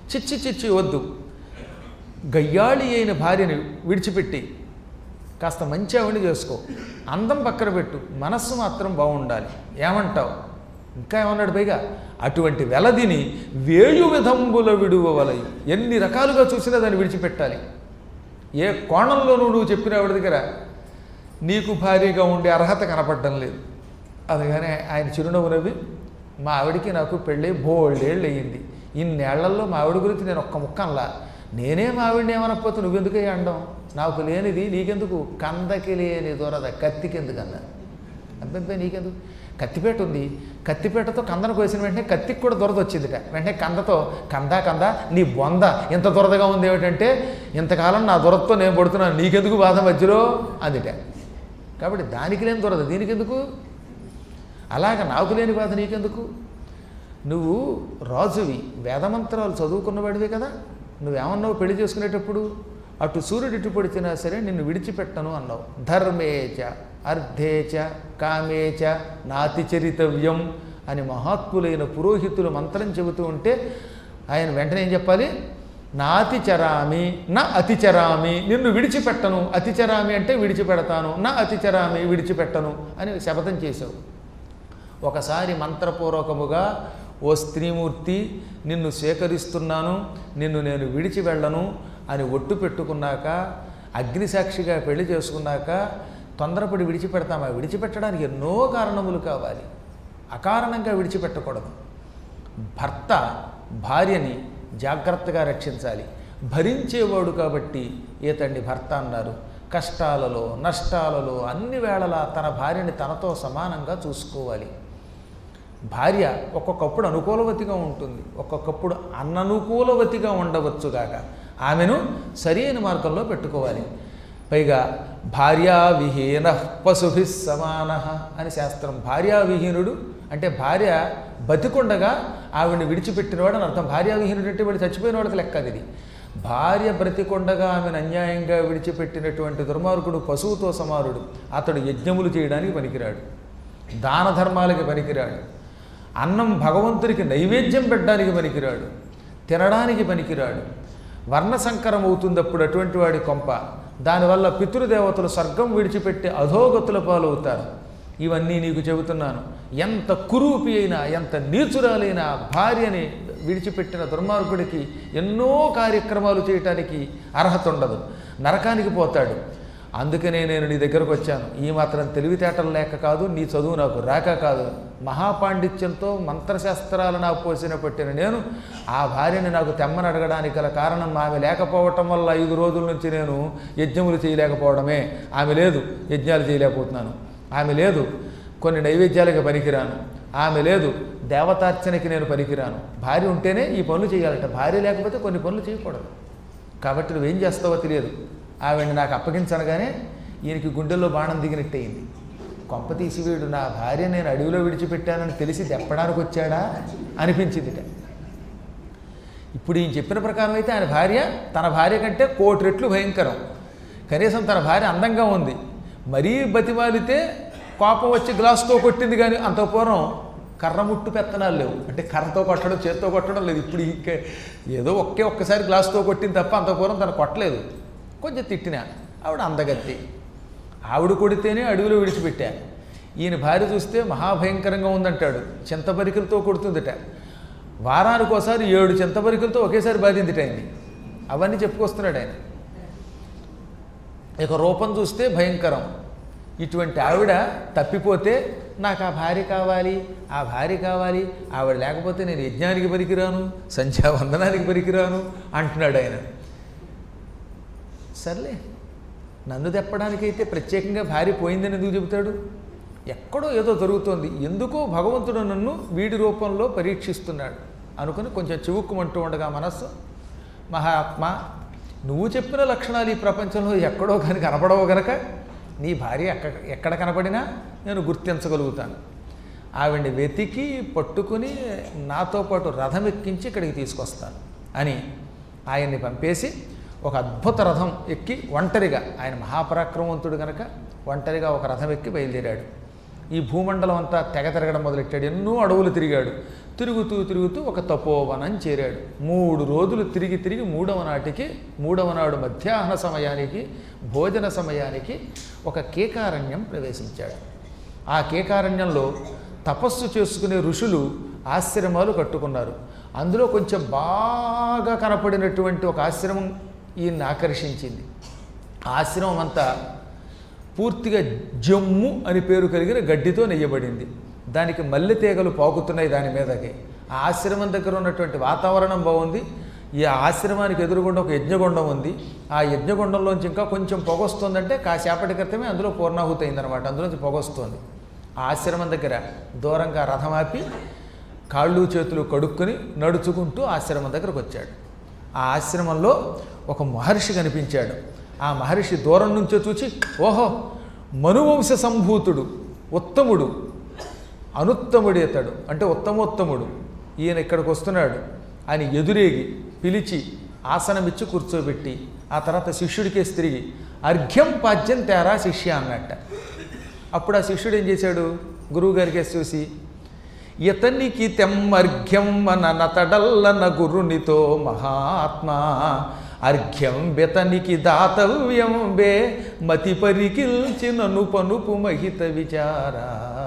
చిచ్చి చిచ్చి వద్దు గయ్యాళి అయిన భార్యని విడిచిపెట్టి కాస్త మంచి ఆవిడ చేసుకో అందం పక్కన పెట్టు మనస్సు మాత్రం బాగుండాలి ఏమంటావు ఇంకా ఏమన్నాడు పైగా అటువంటి వెలదిని వేయు విధంబుల విడువలయి ఎన్ని రకాలుగా చూసినా దాన్ని విడిచిపెట్టాలి ఏ కోణంలోనూ నువ్వు చెప్పిన ఆవిడ దగ్గర నీకు భారీగా ఉండే అర్హత కనపడడం లేదు అందుకని ఆయన చిరునవ్వు నవ్వి మా ఆవిడికి నాకు పెళ్ళి బోల్డేళ్ళు అయ్యింది ఇన్నేళ్లలో మా ఆవిడ గురించి నేను ఒక్క ముక్కనలా నేనే మా ఆవిడని ఏమనకపోతే నువ్వెందుకు అండం నాకు లేనిది నీకెందుకు కందకి లేని దొరద కత్తికి ఎందుకు అన్నా అబ్బాయి నీకెందుకు కత్తిపేట ఉంది కత్తిపేటతో కందను కోసిన వెంటనే కత్తికి కూడా దొరద వచ్చిందిట వెంటనే కందతో కంద కంద నీ బొంద ఎంత దొరదగా ఉంది ఏమిటంటే ఇంతకాలం నా దొరదతో నేను పడుతున్నాను నీకెందుకు బాధ మధ్యలో అందిట కాబట్టి దానికి లేని దొరద దీనికి ఎందుకు అలాగ నాకు లేని బాధ నీకెందుకు నువ్వు రాజువి వేదమంత్రాలు చదువుకున్నవాడివే కదా నువ్వేమన్నావు పెళ్లి చేసుకునేటప్పుడు అటు సూర్యుడు ఇటు పడిచినా సరే నిన్ను విడిచిపెట్టను అన్నావు ధర్మేచ అర్ధేచ కామేచ నాతి చరితవ్యం అని మహాత్ములైన పురోహితులు మంత్రం చెబుతూ ఉంటే ఆయన వెంటనే ఏం చెప్పాలి నాతి చరామి నా అతిచరామి నిన్ను విడిచిపెట్టను అతిచరామి అంటే విడిచిపెడతాను నా అతిచరామి విడిచిపెట్టను అని శపథం చేశావు ఒకసారి మంత్రపూర్వకముగా ఓ స్త్రీమూర్తి నిన్ను స్వీకరిస్తున్నాను నిన్ను నేను విడిచి వెళ్ళను అని ఒట్టు పెట్టుకున్నాక అగ్నిసాక్షిగా పెళ్లి చేసుకున్నాక తొందరపడి విడిచిపెడతామా విడిచిపెట్టడానికి ఎన్నో కారణములు కావాలి అకారణంగా విడిచిపెట్టకూడదు భర్త భార్యని జాగ్రత్తగా రక్షించాలి భరించేవాడు కాబట్టి ఈతండి భర్త అన్నారు కష్టాలలో నష్టాలలో అన్ని వేళలా తన భార్యని తనతో సమానంగా చూసుకోవాలి భార్య ఒక్కొక్కప్పుడు అనుకూలవతిగా ఉంటుంది ఒక్కొక్కప్పుడు అననుకూలవతిగా ఉండవచ్చుగాక ఆమెను సరైన మార్గంలో పెట్టుకోవాలి పైగా భార్యా విహీన పశుభి సమాన అని శాస్త్రం భార్యా విహీనుడు అంటే భార్య బతికుండగా ఆవిడని విడిచిపెట్టినవాడు అని అర్థం భార్యా విహీనుడు అంటే వాడు చచ్చిపోయిన వాడికి లెక్క అది భార్య బ్రతికొండగా ఆమెను అన్యాయంగా విడిచిపెట్టినటువంటి దుర్మార్గుడు పశువుతో సమానుడు అతడు యజ్ఞములు చేయడానికి పనికిరాడు దాన ధర్మాలకి పనికిరాడు అన్నం భగవంతునికి నైవేద్యం పెట్టడానికి పనికిరాడు తినడానికి పనికిరాడు వర్ణ సంకరం అవుతుంది అప్పుడు అటువంటి వాడి కొంప దానివల్ల పితృదేవతలు స్వర్గం విడిచిపెట్టి అధోగతుల పాలవుతారు ఇవన్నీ నీకు చెబుతున్నాను ఎంత కురూపి అయినా ఎంత నీచురాలైన భార్యని విడిచిపెట్టిన దుర్మార్గుడికి ఎన్నో కార్యక్రమాలు చేయటానికి అర్హత ఉండదు నరకానికి పోతాడు అందుకనే నేను నీ దగ్గరకు వచ్చాను ఈ మాత్రం తెలివితేటలు లేక కాదు నీ చదువు నాకు రాక కాదు మహాపాండిత్యంతో మంత్రశాస్త్రాలు నాకు పోసిన పట్టిన నేను ఆ భార్యని నాకు తెమ్మని అడగడానికి గల కారణం ఆమె లేకపోవటం వల్ల ఐదు రోజుల నుంచి నేను యజ్ఞములు చేయలేకపోవడమే ఆమె లేదు యజ్ఞాలు చేయలేకపోతున్నాను ఆమె లేదు కొన్ని నైవేద్యాలకు పనికిరాను ఆమె లేదు దేవతార్చనకి నేను పనికిరాను భార్య ఉంటేనే ఈ పనులు చేయాలట భార్య లేకపోతే కొన్ని పనులు చేయకూడదు కాబట్టి నువ్వేం చేస్తావో తెలియదు ఆవిడని నాకు అప్పగించనగానే ఈయనకి గుండెల్లో బాణం దిగినట్టయింది కొంప తీసి వీడు నా భార్య నేను అడవిలో విడిచిపెట్టానని తెలిసి తెప్పడానికి వచ్చాడా అనిపించిందిట ఇప్పుడు ఈయన చెప్పిన ప్రకారం అయితే ఆయన భార్య తన భార్య కంటే కోటి రెట్లు భయంకరం కనీసం తన భార్య అందంగా ఉంది మరీ బతిమాలితే కోపం వచ్చి గ్లాసుతో కొట్టింది కానీ అంత పూర్వం కర్ర ముట్టు పెత్తనాలు లేవు అంటే కర్రతో కొట్టడం చేత్తో కొట్టడం లేదు ఇప్పుడు ఇంకా ఏదో ఒకే ఒక్కసారి గ్లాసుతో కొట్టింది తప్ప అంత పూర్వం తను కొట్టలేదు కొంచెం తిట్టినా ఆవిడ అందగత్తి ఆవిడ కొడితేనే అడవిలో విడిచిపెట్టా ఈయన భార్య చూస్తే మహాభయంకరంగా ఉందంటాడు చింతపరికలతో కొడుతుందట వారానికి ఒకసారి ఏడు చింతపరికలతో ఒకేసారి బాధిందిట ఆయన్ని అవన్నీ చెప్పుకొస్తున్నాడు ఆయన ఇక రూపం చూస్తే భయంకరం ఇటువంటి ఆవిడ తప్పిపోతే నాకు ఆ భార్య కావాలి ఆ భార్య కావాలి ఆవిడ లేకపోతే నేను యజ్ఞానికి పనికిరాను సంధ్యావందనానికి పనికిరాను అంటున్నాడు ఆయన సర్లే నన్ను తెప్పడానికైతే ప్రత్యేకంగా భార్య పోయిందని ఎందుకు చెబుతాడు ఎక్కడో ఏదో జరుగుతోంది ఎందుకో భగవంతుడు నన్ను వీడి రూపంలో పరీక్షిస్తున్నాడు అనుకుని కొంచెం చివుక్కుమంటూ ఉండగా మనస్సు మహాత్మ నువ్వు చెప్పిన లక్షణాలు ఈ ప్రపంచంలో ఎక్కడో కానీ కనపడవు గనక నీ భార్య ఎక్క ఎక్కడ కనపడినా నేను గుర్తించగలుగుతాను ఆవిడ్ని వెతికి పట్టుకుని నాతో పాటు రథం ఎక్కించి ఇక్కడికి తీసుకొస్తాను అని ఆయన్ని పంపేసి ఒక అద్భుత రథం ఎక్కి ఒంటరిగా ఆయన మహాపరాక్రమవంతుడు కనుక ఒంటరిగా ఒక రథం ఎక్కి బయలుదేరాడు ఈ భూమండలం అంతా తెగ తిరగడం మొదలెట్టాడు ఎన్నో అడవులు తిరిగాడు తిరుగుతూ తిరుగుతూ ఒక తపోవనం చేరాడు మూడు రోజులు తిరిగి తిరిగి మూడవ నాటికి మూడవ నాడు మధ్యాహ్న సమయానికి భోజన సమయానికి ఒక కేకారణ్యం ప్రవేశించాడు ఆ కేకారణ్యంలో తపస్సు చేసుకునే ఋషులు ఆశ్రమాలు కట్టుకున్నారు అందులో కొంచెం బాగా కనపడినటువంటి ఒక ఆశ్రమం ఈయన్ని ఆకర్షించింది ఆ ఆశ్రమం అంతా పూర్తిగా జమ్ము అని పేరు కలిగిన గడ్డితో నెయ్యబడింది దానికి మల్లె తీగలు పాకుతున్నాయి దాని మీదకి ఆ ఆశ్రమం దగ్గర ఉన్నటువంటి వాతావరణం బాగుంది ఈ ఆశ్రమానికి ఎదురుగుండా ఒక యజ్ఞగుండం ఉంది ఆ యజ్ఞగుండంలోంచి ఇంకా కొంచెం పొగొస్తుందంటే కాసేపటి క్రితమే అందులో పూర్ణాహుతి అయిందనమాట అందులోంచి పొగొస్తుంది ఆ ఆశ్రమం దగ్గర దూరంగా రథం ఆపి కాళ్ళు చేతులు కడుక్కొని నడుచుకుంటూ ఆశ్రమం దగ్గరకు వచ్చాడు ఆ ఆశ్రమంలో ఒక మహర్షి కనిపించాడు ఆ మహర్షి దూరం నుంచో చూచి ఓహో మనువంశ సంభూతుడు ఉత్తముడు అనుత్తముడి అతడు అంటే ఉత్తమోత్తముడు ఈయన ఇక్కడికి వస్తున్నాడు అని ఎదురేగి పిలిచి ఆసనమిచ్చి కూర్చోబెట్టి ఆ తర్వాత శిష్యుడికేసి తిరిగి అర్ఘ్యం పాద్యం తేరా శిష్య అన్నట్ట అప్పుడు ఆ శిష్యుడు ఏం చేశాడు గురువుగారికి చూసి ఇతనికి తెమ్మర్ఘ్యం నతడల్లన గురునితో మహాత్మా అర్ఘ్యం బెతనికి దాతవ్యం బే మతి పరికిల్చినను పనుపు మహిత విచారా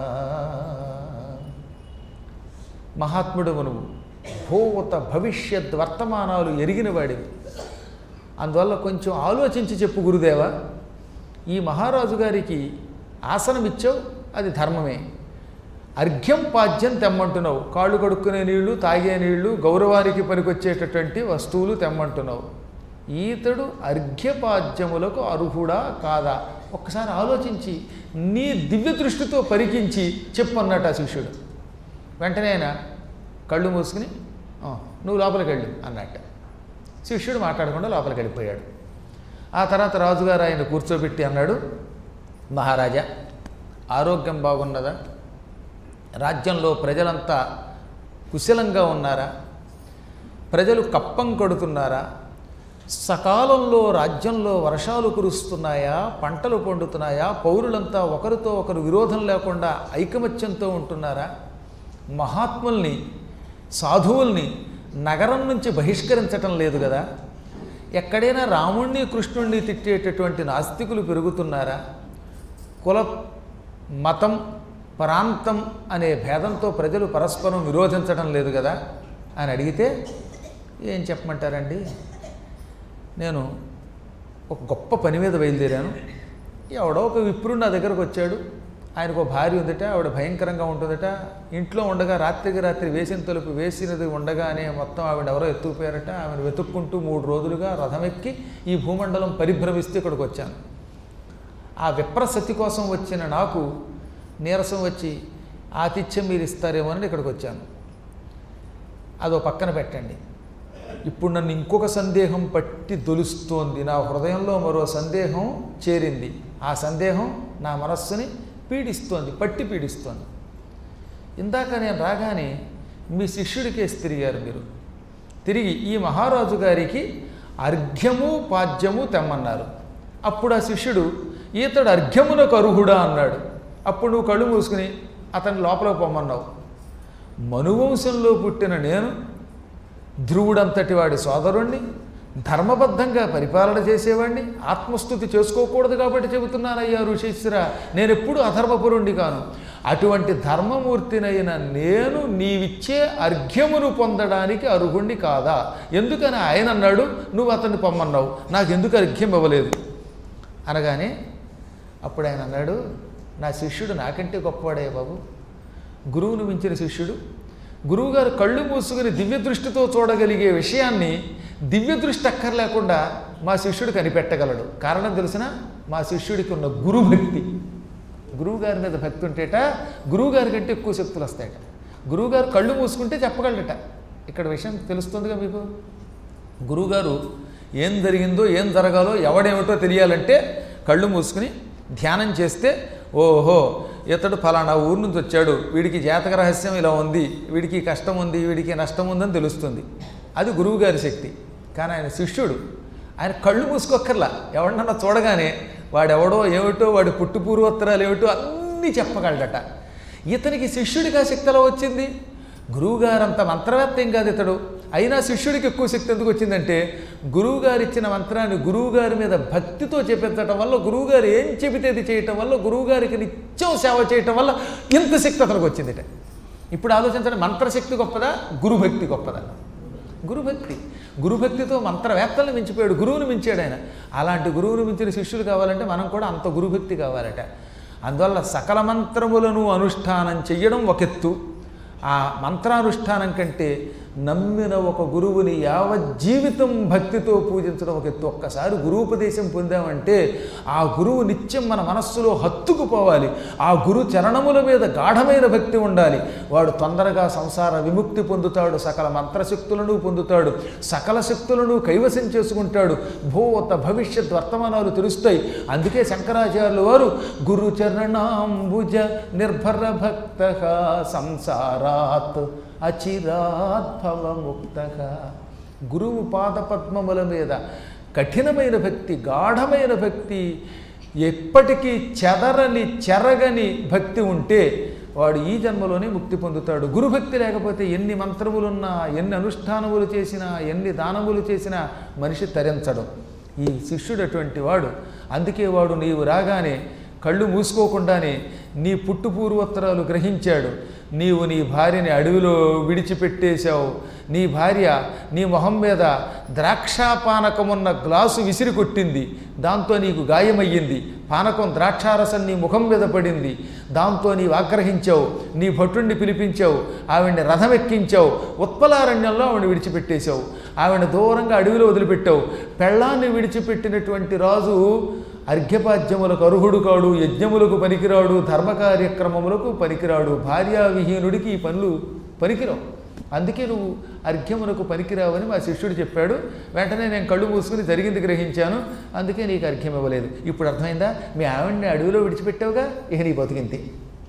మహాత్ముడు నువ్వు భూత భవిష్యత్ వర్తమానాలు ఎరిగిన వాడివి అందువల్ల కొంచెం ఆలోచించి చెప్పు గురుదేవా ఈ మహారాజు గారికి ఆసనం ఇచ్చావు అది ధర్మమే అర్ఘ్యం పాద్యం తెమ్మంటున్నావు కాళ్ళు కడుక్కునే నీళ్లు తాగే నీళ్లు గౌరవానికి పనికొచ్చేటటువంటి వస్తువులు తెమ్మంటున్నావు ఈతడు అర్ఘ్యపాద్యములకు అర్హుడా కాదా ఒక్కసారి ఆలోచించి నీ దివ్య దృష్టితో పరికించి చెప్పన్నట ఆ శిష్యుడు వెంటనే ఆయన కళ్ళు మూసుకుని "ఆ, నువ్వు లోపలికి వెళ్ళు అన్నట్ట శిష్యుడు మాట్లాడకుండా లోపలికి వెళ్ళిపోయాడు ఆ తర్వాత రాజుగారు ఆయన కూర్చోబెట్టి అన్నాడు మహారాజా ఆరోగ్యం బాగున్నదా రాజ్యంలో ప్రజలంతా కుశలంగా ఉన్నారా ప్రజలు కప్పం కొడుతున్నారా సకాలంలో రాజ్యంలో వర్షాలు కురుస్తున్నాయా పంటలు పండుతున్నాయా పౌరులంతా ఒకరితో ఒకరు విరోధం లేకుండా ఐకమత్యంతో ఉంటున్నారా మహాత్ముల్ని సాధువుల్ని నగరం నుంచి బహిష్కరించటం లేదు కదా ఎక్కడైనా రాముణ్ణి కృష్ణుణ్ణి తిట్టేటటువంటి నాస్తికులు పెరుగుతున్నారా కుల మతం ప్రాంతం అనే భేదంతో ప్రజలు పరస్పరం విరోధించడం లేదు కదా అని అడిగితే ఏం చెప్పమంటారండి నేను ఒక గొప్ప పని మీద బయలుదేరాను ఎవడో ఒక విప్రుడు నా దగ్గరకు వచ్చాడు ఆయనకు ఒక భార్య ఉందట ఆవిడ భయంకరంగా ఉంటుందట ఇంట్లో ఉండగా రాత్రికి రాత్రి వేసిన తలుపు వేసినది ఉండగానే మొత్తం ఆవిడ ఎవరో ఎత్తుకుపోయారట ఆమెను వెతుక్కుంటూ మూడు రోజులుగా రథం ఎక్కి ఈ భూమండలం పరిభ్రమిస్తే ఇక్కడికి వచ్చాను ఆ విప్రసతి కోసం వచ్చిన నాకు నీరసం వచ్చి ఆతిథ్యం మీరు ఇస్తారేమోనని ఇక్కడికి వచ్చాను అదో పక్కన పెట్టండి ఇప్పుడు నన్ను ఇంకొక సందేహం పట్టి దొలుస్తోంది నా హృదయంలో మరో సందేహం చేరింది ఆ సందేహం నా మనస్సుని పీడిస్తోంది పట్టి పీడిస్తోంది ఇందాక నేను రాగానే మీ శిష్యుడికేసి తిరిగారు మీరు తిరిగి ఈ మహారాజు గారికి అర్ఘ్యము పాద్యము తెమ్మన్నారు అప్పుడు ఆ శిష్యుడు ఈతడు అర్ఘ్యమునకు అర్హుడా అన్నాడు అప్పుడు నువ్వు కళ్ళు మూసుకుని అతన్ని లోపలికి పొమ్మన్నావు మనువంశంలో పుట్టిన నేను ధ్రువుడంతటి వాడి సోదరుణ్ణి ధర్మబద్ధంగా పరిపాలన చేసేవాడిని ఆత్మస్థుతి చేసుకోకూడదు కాబట్టి చెబుతున్నానయ్యా ఋషీశ్వర నేను ఎప్పుడు అధర్మపురుణ్ణి కాను అటువంటి ధర్మమూర్తినైన నేను నీవిచ్చే అర్ఘ్యమును పొందడానికి అర్హుణ్ణి కాదా ఎందుకని ఆయన అన్నాడు నువ్వు అతన్ని పొమ్మన్నావు నాకు ఎందుకు అర్ఘ్యం ఇవ్వలేదు అనగానే అప్పుడు ఆయన అన్నాడు నా శిష్యుడు నాకంటే గొప్పవాడే బాబు గురువును మించిన శిష్యుడు గురువుగారు కళ్ళు మూసుకుని దివ్య దృష్టితో చూడగలిగే విషయాన్ని దివ్య దృష్టి అక్కర్లేకుండా మా శిష్యుడు కనిపెట్టగలడు కారణం తెలిసిన మా శిష్యుడికి ఉన్న గురుభక్తి గురువుగారి మీద భక్తి ఉంటేట గురువుగారి కంటే ఎక్కువ శక్తులు వస్తాయట గురువుగారు కళ్ళు మూసుకుంటే చెప్పగలడట ఇక్కడ విషయం తెలుస్తుందిగా మీకు గురువుగారు ఏం జరిగిందో ఏం జరగాలో ఎవడేమిటో తెలియాలంటే కళ్ళు మూసుకుని ధ్యానం చేస్తే ఓహో ఇతడు ఫలానా ఊరు నుంచి వచ్చాడు వీడికి జాతక రహస్యం ఇలా ఉంది వీడికి కష్టం ఉంది వీడికి నష్టం ఉందని తెలుస్తుంది అది గురువుగారి శక్తి కానీ ఆయన శిష్యుడు ఆయన కళ్ళు మూసుకోక్కర్లా ఎవడన్నా చూడగానే వాడెవడో ఏమిటో వాడి పుట్టు పూర్వోత్తరాలు ఏమిటో అన్నీ చెప్పగలడట ఇతనికి శిష్యుడిగా శక్తి ఎలా వచ్చింది గురువుగారు అంత మంత్రవేత్త ఏం కాదు ఇతడు అయినా శిష్యుడికి ఎక్కువ శక్తి ఎందుకు వచ్చిందంటే గురువుగారు ఇచ్చిన మంత్రాన్ని గురువుగారి మీద భక్తితో చెప్పించటం వల్ల గురువుగారు ఏం చెబితే అది చేయటం వల్ల గురువుగారికి నిత్యం సేవ చేయటం వల్ల ఇంత శక్తి అతనికి వచ్చిందిట ఇప్పుడు ఆలోచించండి మంత్రశక్తి గొప్పదా గురుభక్తి గొప్పదా గురుభక్తి గురుభక్తితో మంత్రవేత్తలను మించిపోయాడు గురువుని మించాడు ఆయన అలాంటి గురువుని మించిన శిష్యులు కావాలంటే మనం కూడా అంత గురుభక్తి కావాలట అందువల్ల సకల మంత్రములను అనుష్ఠానం చెయ్యడం ఒక ఎత్తు ఆ మంత్రానుష్ఠానం కంటే నమ్మిన ఒక గురువుని యావజ్జీవితం భక్తితో పూజించడం ఒక ఎత్తు ఒక్కసారి గురువుపదేశం పొందామంటే ఆ గురువు నిత్యం మన మనస్సులో హత్తుకుపోవాలి ఆ గురు చరణముల మీద గాఢమైన భక్తి ఉండాలి వాడు తొందరగా సంసార విముక్తి పొందుతాడు సకల మంత్రశక్తులను పొందుతాడు సకల శక్తులను కైవసం చేసుకుంటాడు భూత భవిష్యత్ వర్తమానాలు తెలుస్తాయి అందుకే శంకరాచార్యులు వారు గురు చరణాంబుజ నిర్భర భక్త సంసారాత్ అచిరాద్భవముక్త గురువు పాదపద్మముల మీద కఠినమైన భక్తి గాఢమైన భక్తి ఎప్పటికీ చెదరని చెరగని భక్తి ఉంటే వాడు ఈ జన్మలోనే ముక్తి పొందుతాడు గురుభక్తి లేకపోతే ఎన్ని మంత్రములున్నా ఎన్ని అనుష్ఠానములు చేసినా ఎన్ని దానములు చేసినా మనిషి తరించడు ఈ శిష్యుడు అటువంటి వాడు అందుకే వాడు నీవు రాగానే కళ్ళు మూసుకోకుండానే నీ పుట్టు పూర్వోత్తరాలు గ్రహించాడు నీవు నీ భార్యని అడవిలో విడిచిపెట్టేశావు నీ భార్య నీ మొహం మీద ద్రాక్షాపానకమున్న గ్లాసు విసిరి కొట్టింది దాంతో నీకు గాయమయ్యింది పానకం ద్రాక్షారసం నీ ముఖం మీద పడింది దాంతో నీవు ఆగ్రహించావు నీ భటుణ్ణి పిలిపించావు ఆవిడ్ని రథం ఎక్కించావు ఉత్పలారణ్యంలో ఆవిడ విడిచిపెట్టేశావు ఆవిడ దూరంగా అడవిలో వదిలిపెట్టావు పెళ్ళాన్ని విడిచిపెట్టినటువంటి రాజు అర్ఘ్యపాద్యములకు అర్హుడు కాడు యజ్ఞములకు పనికిరాడు ధర్మ కార్యక్రమములకు పనికిరాడు భార్యావిహీనుడికి ఈ పనులు పనికిరావు అందుకే నువ్వు అర్ఘ్యమునకు పనికిరావని మా శిష్యుడు చెప్పాడు వెంటనే నేను కళ్ళు మూసుకుని జరిగింది గ్రహించాను అందుకే నీకు అర్ఘ్యం ఇవ్వలేదు ఇప్పుడు అర్థమైందా మీ ఆవిడ్ని అడవిలో విడిచిపెట్టావుగా ఇక నీ బతికింది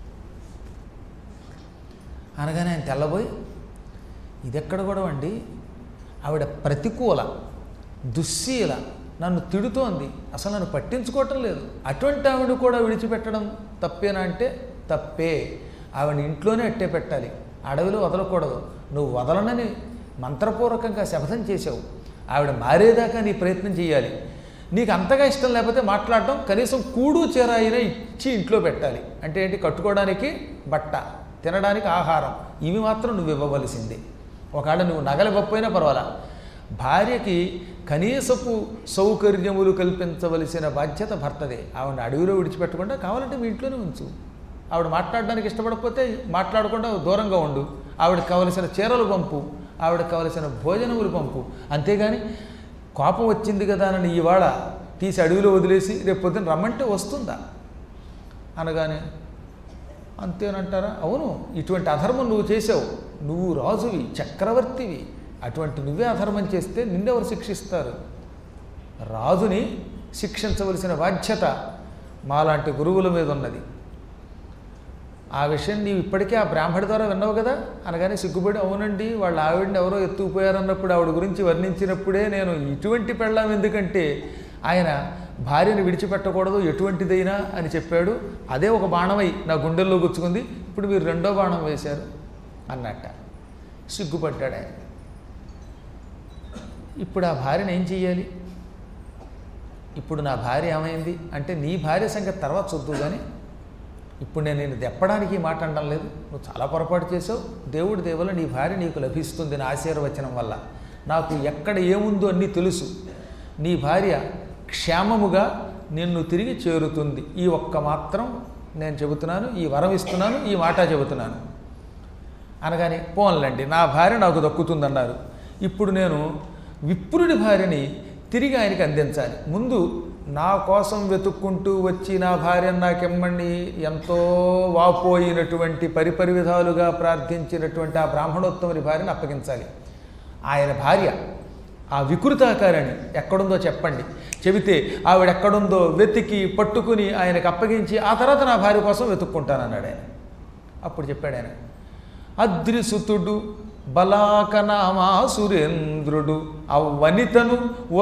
అనగానే ఆయన తెల్లబోయి ఇదెక్కడ కూడా అండి ఆవిడ ప్రతికూల దుశ్శీల నన్ను తిడుతోంది అసలు నన్ను పట్టించుకోవటం లేదు అటువంటి ఆవిడ కూడా విడిచిపెట్టడం తప్పేనా అంటే తప్పే ఆవిడ ఇంట్లోనే అట్టే పెట్టాలి అడవిలో వదలకూడదు నువ్వు వదలనని మంత్రపూర్వకంగా శపథం చేసావు ఆవిడ మారేదాకా నీ ప్రయత్నం చేయాలి నీకు అంతగా ఇష్టం లేకపోతే మాట్లాడటం కనీసం కూడు చీర అయినా ఇచ్చి ఇంట్లో పెట్టాలి అంటే ఏంటి కట్టుకోవడానికి బట్ట తినడానికి ఆహారం ఇవి మాత్రం నువ్వు ఇవ్వవలసిందే ఒకవేళ నువ్వు నగలు ఇవ్వకపోయినా పర్వాలా భార్యకి కనీసపు సౌకర్యములు కల్పించవలసిన బాధ్యత భర్తదే ఆవిడ అడవిలో విడిచిపెట్టకుండా కావాలంటే మీ ఇంట్లోనే ఉంచు ఆవిడ మాట్లాడడానికి ఇష్టపడకపోతే మాట్లాడకుండా దూరంగా ఉండు ఆవిడకి కావలసిన చీరలు పంపు ఆవిడకి కావలసిన భోజనములు పంపు అంతేగాని కోపం వచ్చింది కదా అని ఇవాళ తీసి అడవిలో వదిలేసి రేపు పొద్దున్న రమ్మంటే వస్తుందా అనగానే అంతేనంటారా అవును ఇటువంటి అధర్మం నువ్వు చేసావు నువ్వు రాజువి చక్రవర్తివి అటువంటి నువ్వే అధర్మం చేస్తే నిన్నెవరు శిక్షిస్తారు రాజుని శిక్షించవలసిన బాధ్యత మాలాంటి గురువుల మీద ఉన్నది ఆ విషయం నీవు ఇప్పటికే ఆ బ్రాహ్మడి ద్వారా విన్నావు కదా అనగానే సిగ్గుపడి అవునండి వాళ్ళ ఆవిడని ఎవరో ఎత్తుకుపోయారన్నప్పుడు ఆవిడ గురించి వర్ణించినప్పుడే నేను ఇటువంటి పెళ్ళాం ఎందుకంటే ఆయన భార్యను విడిచిపెట్టకూడదు ఎటువంటిదైనా అని చెప్పాడు అదే ఒక బాణమై నా గుండెల్లో గుచ్చుకుంది ఇప్పుడు మీరు రెండో బాణం వేశారు అన్నట్ట సిగ్గుపడ్డాడు ఆయన ఇప్పుడు ఆ భార్యను ఏం చెయ్యాలి ఇప్పుడు నా భార్య ఏమైంది అంటే నీ భార్య సంగతి తర్వాత చూద్దు కానీ ఇప్పుడు నేను నేను తెప్పడానికి ఈ మాట అనడం లేదు నువ్వు చాలా పొరపాటు చేసావు దేవుడి దేవుల నీ భార్య నీకు లభిస్తుంది నా ఆశీర్వచనం వల్ల నాకు ఎక్కడ ఏముందో అన్నీ తెలుసు నీ భార్య క్షేమముగా నిన్ను తిరిగి చేరుతుంది ఈ ఒక్క మాత్రం నేను చెబుతున్నాను ఈ వరం ఇస్తున్నాను ఈ మాట చెబుతున్నాను అనగానే పోన్లండి నా భార్య నాకు దక్కుతుందన్నారు ఇప్పుడు నేను విప్రుడి భార్యని తిరిగి ఆయనకి అందించాలి ముందు నా కోసం వెతుక్కుంటూ వచ్చి నా భార్యను నాకెమ్మండి ఎంతో వాపోయినటువంటి పరిపరి విధాలుగా ప్రార్థించినటువంటి ఆ బ్రాహ్మణోత్తముని భార్యను అప్పగించాలి ఆయన భార్య ఆ వికృతాకారాన్ని ఎక్కడుందో చెప్పండి చెబితే ఆవిడ ఎక్కడుందో వెతికి పట్టుకుని ఆయనకు అప్పగించి ఆ తర్వాత నా భార్య కోసం వెతుక్కుంటానన్నాడు ఆయన అప్పుడు చెప్పాడు ఆయన అద్రిసుతుడు బలాకనామాసురేంద్రుడు అవ్వనితను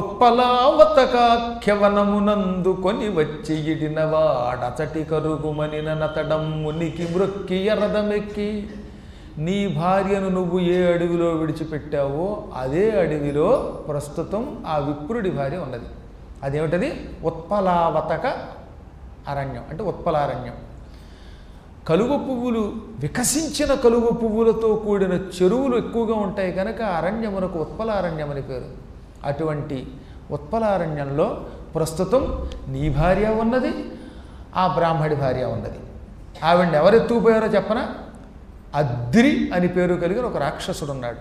ఉత్పలావతకాఖ్యవనమునందు కొని వచ్చి ఇడినవాడచటి కరుగుమని నతడమ్మునికి మృక్కి ఎరదమెక్కి నీ భార్యను నువ్వు ఏ అడవిలో విడిచిపెట్టావో అదే అడవిలో ప్రస్తుతం ఆ విప్రుడి భార్య ఉన్నది అదేమిటది ఉత్పలావతక అరణ్యం అంటే ఉత్పలారణ్యం కలువ పువ్వులు వికసించిన కలువ పువ్వులతో కూడిన చెరువులు ఎక్కువగా ఉంటాయి కనుక ఆ అరణ్యమునకు ఉత్పలారణ్యం అని పేరు అటువంటి ఉత్పలారణ్యంలో ప్రస్తుతం నీ భార్య ఉన్నది ఆ బ్రాహ్మడి భార్య ఉన్నది ఆవిడని ఎవరు ఎత్తుకుపోయారో చెప్పనా అద్రి అని పేరు కలిగిన ఒక రాక్షసుడు ఉన్నాడు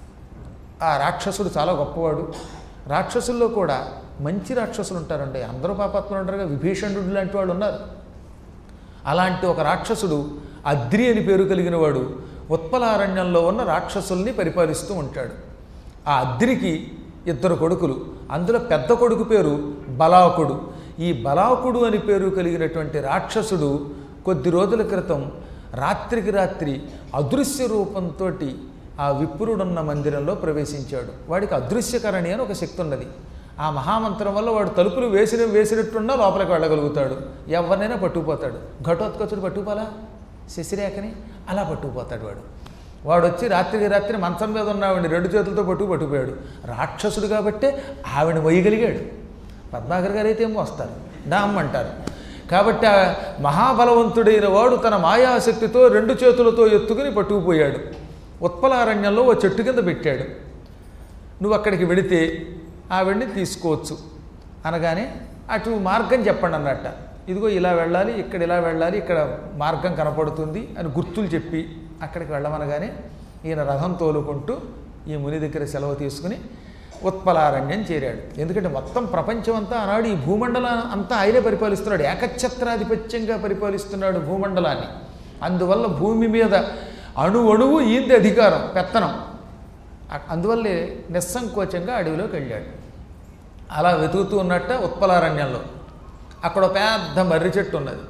ఆ రాక్షసుడు చాలా గొప్పవాడు రాక్షసుల్లో కూడా మంచి రాక్షసులు ఉంటారండి అందరూ పాపాత్మలు ఉంటారుగా విభీషణుడు లాంటి వాళ్ళు ఉన్నారు అలాంటి ఒక రాక్షసుడు అద్రి అని పేరు కలిగిన వాడు ఉత్పలారణ్యంలో ఉన్న రాక్షసుల్ని పరిపాలిస్తూ ఉంటాడు ఆ అద్రికి ఇద్దరు కొడుకులు అందులో పెద్ద కొడుకు పేరు బలాకుడు ఈ బలాకుడు అని పేరు కలిగినటువంటి రాక్షసుడు కొద్ది రోజుల క్రితం రాత్రికి రాత్రి అదృశ్య రూపంతో ఆ విప్రుడున్న మందిరంలో ప్రవేశించాడు వాడికి అదృశ్యకరణి అని ఒక శక్తి ఉన్నది ఆ మహామంత్రం వల్ల వాడు తలుపులు వేసిన వేసినట్టున్నా లోపలికి వెళ్ళగలుగుతాడు ఎవరినైనా పట్టుకుపోతాడు ఘటోత్కచుడు పట్టుకుపోలా శశిరేఖని అలా పట్టుకుపోతాడు వాడు వాడు వచ్చి రాత్రికి రాత్రి మంచం మీద ఉన్న ఆవిడ రెండు చేతులతో పట్టుకు పట్టుకుపోయాడు రాక్షసుడు కాబట్టే ఆవిడ మొయ్యగలిగాడు పద్మాకర్ గారు అయితే ఏమో వస్తారు డామ్ అంటారు కాబట్టి ఆ మహాబలవంతుడైన వాడు తన మాయాశక్తితో రెండు చేతులతో ఎత్తుకుని పట్టుకుపోయాడు ఉత్పలారణ్యంలో ఓ చెట్టు కింద పెట్టాడు నువ్వు అక్కడికి వెళితే ఆవిడ్ని తీసుకోవచ్చు అనగానే అటు మార్గం చెప్పండి అన్నట్ట ఇదిగో ఇలా వెళ్ళాలి ఇక్కడ ఇలా వెళ్ళాలి ఇక్కడ మార్గం కనపడుతుంది అని గుర్తులు చెప్పి అక్కడికి వెళ్ళమనగానే ఈయన రథం తోలుకుంటూ ఈ ముని దగ్గర సెలవు తీసుకుని ఉత్పలారణ్యం చేరాడు ఎందుకంటే మొత్తం ప్రపంచం అంతా ఆనాడు ఈ భూమండలం అంతా ఆయనే పరిపాలిస్తున్నాడు ఏకఛత్రాధిపత్యంగా పరిపాలిస్తున్నాడు భూమండలాన్ని అందువల్ల భూమి మీద అణు అణువు ఈంది అధికారం పెత్తనం అ- అందువల్లే నిస్సంకోచంగా అడవిలోకి వెళ్ళాడు అలా వెతుకుతూ ఉన్నట్ట ఉత్పలారణ్యంలో అక్కడ ఒక పెద్ద మర్రి చెట్టు ఉన్నది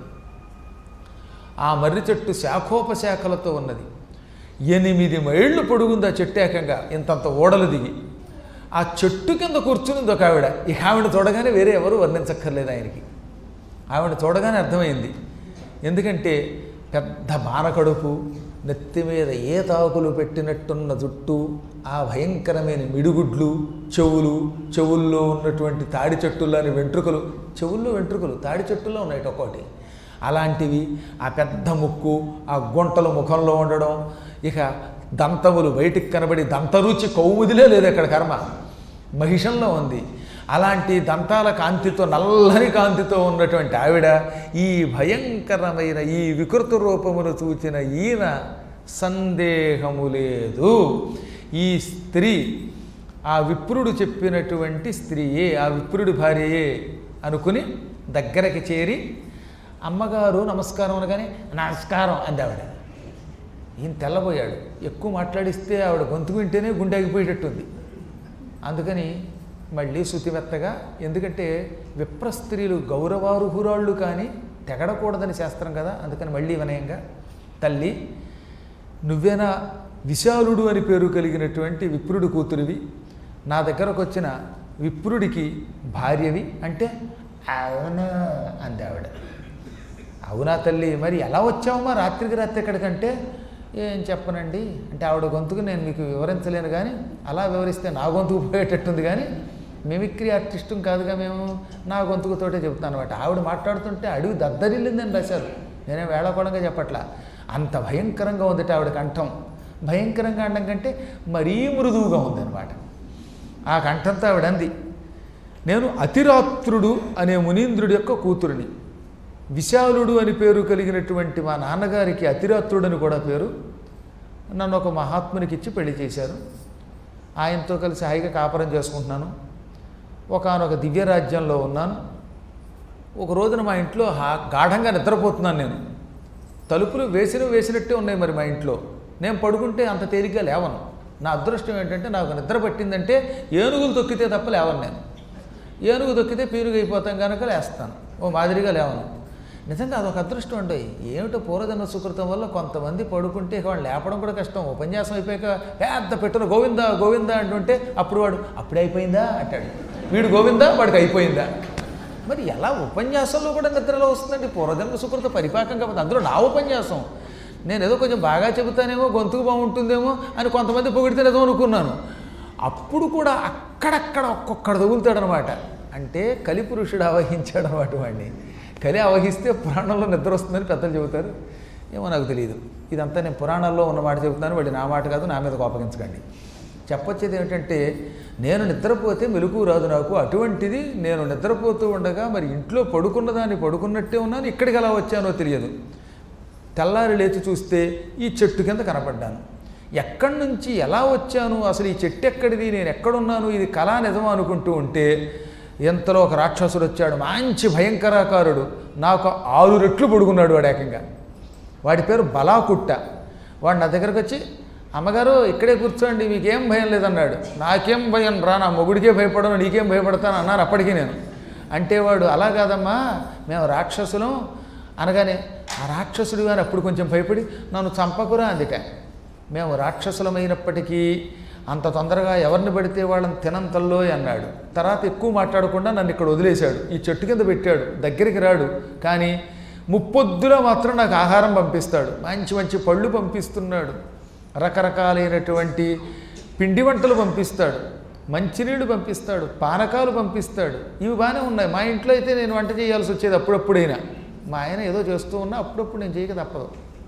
ఆ మర్రి చెట్టు శాఖోపశాఖలతో ఉన్నది ఎనిమిది మైళ్ళు పొడుగుంది ఆ చెట్టు ఏకంగా ఇంతంత ఓడలు దిగి ఆ చెట్టు కింద కూర్చునింది ఒక ఆవిడ ఇక ఆవిడ చూడగానే వేరే ఎవరు వర్ణించక్కర్లేదు ఆయనకి ఆవిడ చూడగానే అర్థమైంది ఎందుకంటే పెద్ద బాణకడుపు నెత్తి మీద ఏ తాకులు పెట్టినట్టున్న జుట్టు ఆ భయంకరమైన మిడుగుడ్లు చెవులు చెవుల్లో ఉన్నటువంటి తాడి చెట్టుల్లోని వెంట్రుకలు చెవుల్లో వెంట్రుకలు తాడి చెట్టుల్లో ఉన్నాయి ఒక్కోటి అలాంటివి ఆ పెద్ద ముక్కు ఆ గుంటలు ముఖంలో ఉండడం ఇక దంతములు బయటికి కనబడి దంతరుచి కౌముదిలే లేదు అక్కడ కర్మ మహిషంలో ఉంది అలాంటి దంతాల కాంతితో నల్లని కాంతితో ఉన్నటువంటి ఆవిడ ఈ భయంకరమైన ఈ వికృత రూపమును చూచిన ఈయన సందేహము లేదు ఈ స్త్రీ ఆ విప్రుడు చెప్పినటువంటి స్త్రీయే ఆ విప్రుడి భార్యయే అనుకుని దగ్గరకి చేరి అమ్మగారు నమస్కారం అనగానే నమస్కారం అంది ఆవిడ ఈయన తెల్లబోయాడు ఎక్కువ మాట్లాడిస్తే ఆవిడ గొంతు వింటేనే గుండె ఆగిపోయేటట్టుంది అందుకని మళ్ళీ శుతిమెత్తగా ఎందుకంటే విప్ర స్త్రీలు గౌరవార్హురాళ్ళు కానీ తెగడకూడదని శాస్త్రం కదా అందుకని మళ్ళీ వినయంగా తల్లి నువ్వేనా విశాలుడు అని పేరు కలిగినటువంటి విప్రుడి కూతురివి నా దగ్గరకు వచ్చిన విప్రుడికి భార్యవి అంటే అవును అంది ఆవిడ అవునా తల్లి మరి ఎలా వచ్చావమ్మా రాత్రికి రాత్రి ఎక్కడికంటే ఏం చెప్పనండి అంటే ఆవిడ గొంతుకు నేను మీకు వివరించలేను కానీ అలా వివరిస్తే నా గొంతుకు పోయేటట్టుంది కానీ మిమిక్రీ ఆర్టిస్టు కాదుగా మేము నా గొంతుకుతోటే చెబుతాను అనమాట ఆవిడ మాట్లాడుతుంటే అడవి దద్దరిల్లిందని రాశారు నేనే వేళకోళంగా చెప్పట్లా అంత భయంకరంగా ఉందట ఆవిడ కంఠం భయంకరంగా అనడం కంటే మరీ మృదువుగా ఉందన్నమాట ఆ కంఠంతో ఆవిడ అంది నేను అతిరాత్రుడు అనే మునీంద్రుడి యొక్క కూతురిని విశాలుడు అని పేరు కలిగినటువంటి మా నాన్నగారికి అతిరాత్రుడని కూడా పేరు నన్ను ఒక మహాత్మునికి ఇచ్చి పెళ్లి చేశారు ఆయనతో కలిసి హాయిగా కాపురం చేసుకుంటున్నాను ఒకనొక దివ్యరాజ్యంలో ఉన్నాను ఒక రోజున మా ఇంట్లో హా గాఢంగా నిద్రపోతున్నాను నేను తలుపులు వేసిన వేసినట్టే ఉన్నాయి మరి మా ఇంట్లో నేను పడుకుంటే అంత తేలిగ్గా లేవను నా అదృష్టం ఏంటంటే నాకు నిద్ర పట్టిందంటే ఏనుగులు తొక్కితే తప్ప లేవను నేను ఏనుగు తొక్కితే పీరుగా అయిపోతాం కనుక లేస్తాను ఓ మాదిరిగా లేవను నిజంగా అదొక అదృష్టం అండి ఏమిటో పూర్వజన్మ సుకృతం వల్ల కొంతమంది పడుకుంటే ఇక వాళ్ళు లేపడం కూడా కష్టం ఉపన్యాసం అయిపోయాక పెద్ద పెట్టున గోవిందా గోవిందా అంటుంటే అప్పుడు వాడు అప్పుడే అయిపోయిందా అంటాడు వీడు గోవిందా వాడికి అయిపోయిందా మరి ఎలా ఉపన్యాసంలో కూడా నిద్రలో వస్తుందండి పూర్వజన్మ సుకృత పరిపాకం కాబట్టి అందులో నా ఉపన్యాసం నేను ఏదో కొంచెం బాగా చెబుతానేమో గొంతుకు బాగుంటుందేమో అని కొంతమంది పొగిడితే ఏదో అనుకున్నాను అప్పుడు కూడా అక్కడక్కడ ఒక్కొక్కడ తగులుతాడనమాట అంటే కలిపురుషుడు ఆవహించాడు అనమాట వాడిని కలి ఆవహిస్తే పురాణంలో నిద్ర వస్తుందని పెద్దలు చెబుతారు ఏమో నాకు తెలియదు ఇదంతా నేను పురాణాల్లో ఉన్న మాట చెబుతున్నాను వాడి నా మాట కాదు నా మీద కోపగించకండి చెప్పొచ్చేది ఏమిటంటే నేను నిద్రపోతే మెలకు రాదు నాకు అటువంటిది నేను నిద్రపోతూ ఉండగా మరి ఇంట్లో పడుకున్న దాన్ని పడుకున్నట్టే ఉన్నాను ఇక్కడికి ఎలా వచ్చానో తెలియదు తెల్లారి లేచి చూస్తే ఈ చెట్టు కింద కనపడ్డాను ఎక్కడి నుంచి ఎలా వచ్చాను అసలు ఈ చెట్టు ఎక్కడిది నేను ఎక్కడున్నాను ఇది కళా నిజమా అనుకుంటూ ఉంటే ఎంతలో ఒక రాక్షసుడు వచ్చాడు మంచి భయంకరాకారుడు నాకు ఆరు రెట్లు పడుకున్నాడు వాడు ఏకంగా వాడి పేరు బలాకుట్ట వాడు నా దగ్గరకు వచ్చి అమ్మగారు ఇక్కడే కూర్చోండి మీకేం భయం లేదన్నాడు నాకేం భయం రా నా మొగుడికే భయపడను నీకేం భయపడతాను అన్నారు అప్పటికి నేను అంటే వాడు అలా కాదమ్మా మేము రాక్షసులం అనగానే ఆ రాక్షసుడు కానీ అప్పుడు కొంచెం భయపడి నన్ను చంపకురా అందుక మేము రాక్షసులమైనప్పటికీ అంత తొందరగా ఎవరిని పడితే వాళ్ళని తినంతల్లో అన్నాడు తర్వాత ఎక్కువ మాట్లాడకుండా నన్ను ఇక్కడ వదిలేశాడు ఈ చెట్టు కింద పెట్టాడు దగ్గరికి రాడు కానీ ముప్పొద్దులో మాత్రం నాకు ఆహారం పంపిస్తాడు మంచి మంచి పళ్ళు పంపిస్తున్నాడు రకరకాలైనటువంటి పిండి వంటలు పంపిస్తాడు మంచినీళ్ళు పంపిస్తాడు పానకాలు పంపిస్తాడు ఇవి బాగానే ఉన్నాయి మా ఇంట్లో అయితే నేను వంట చేయాల్సి వచ్చేది అప్పుడప్పుడైనా మా ఆయన ఏదో చేస్తూ ఉన్నా అప్పుడప్పుడు నేను చేయక తప్పదు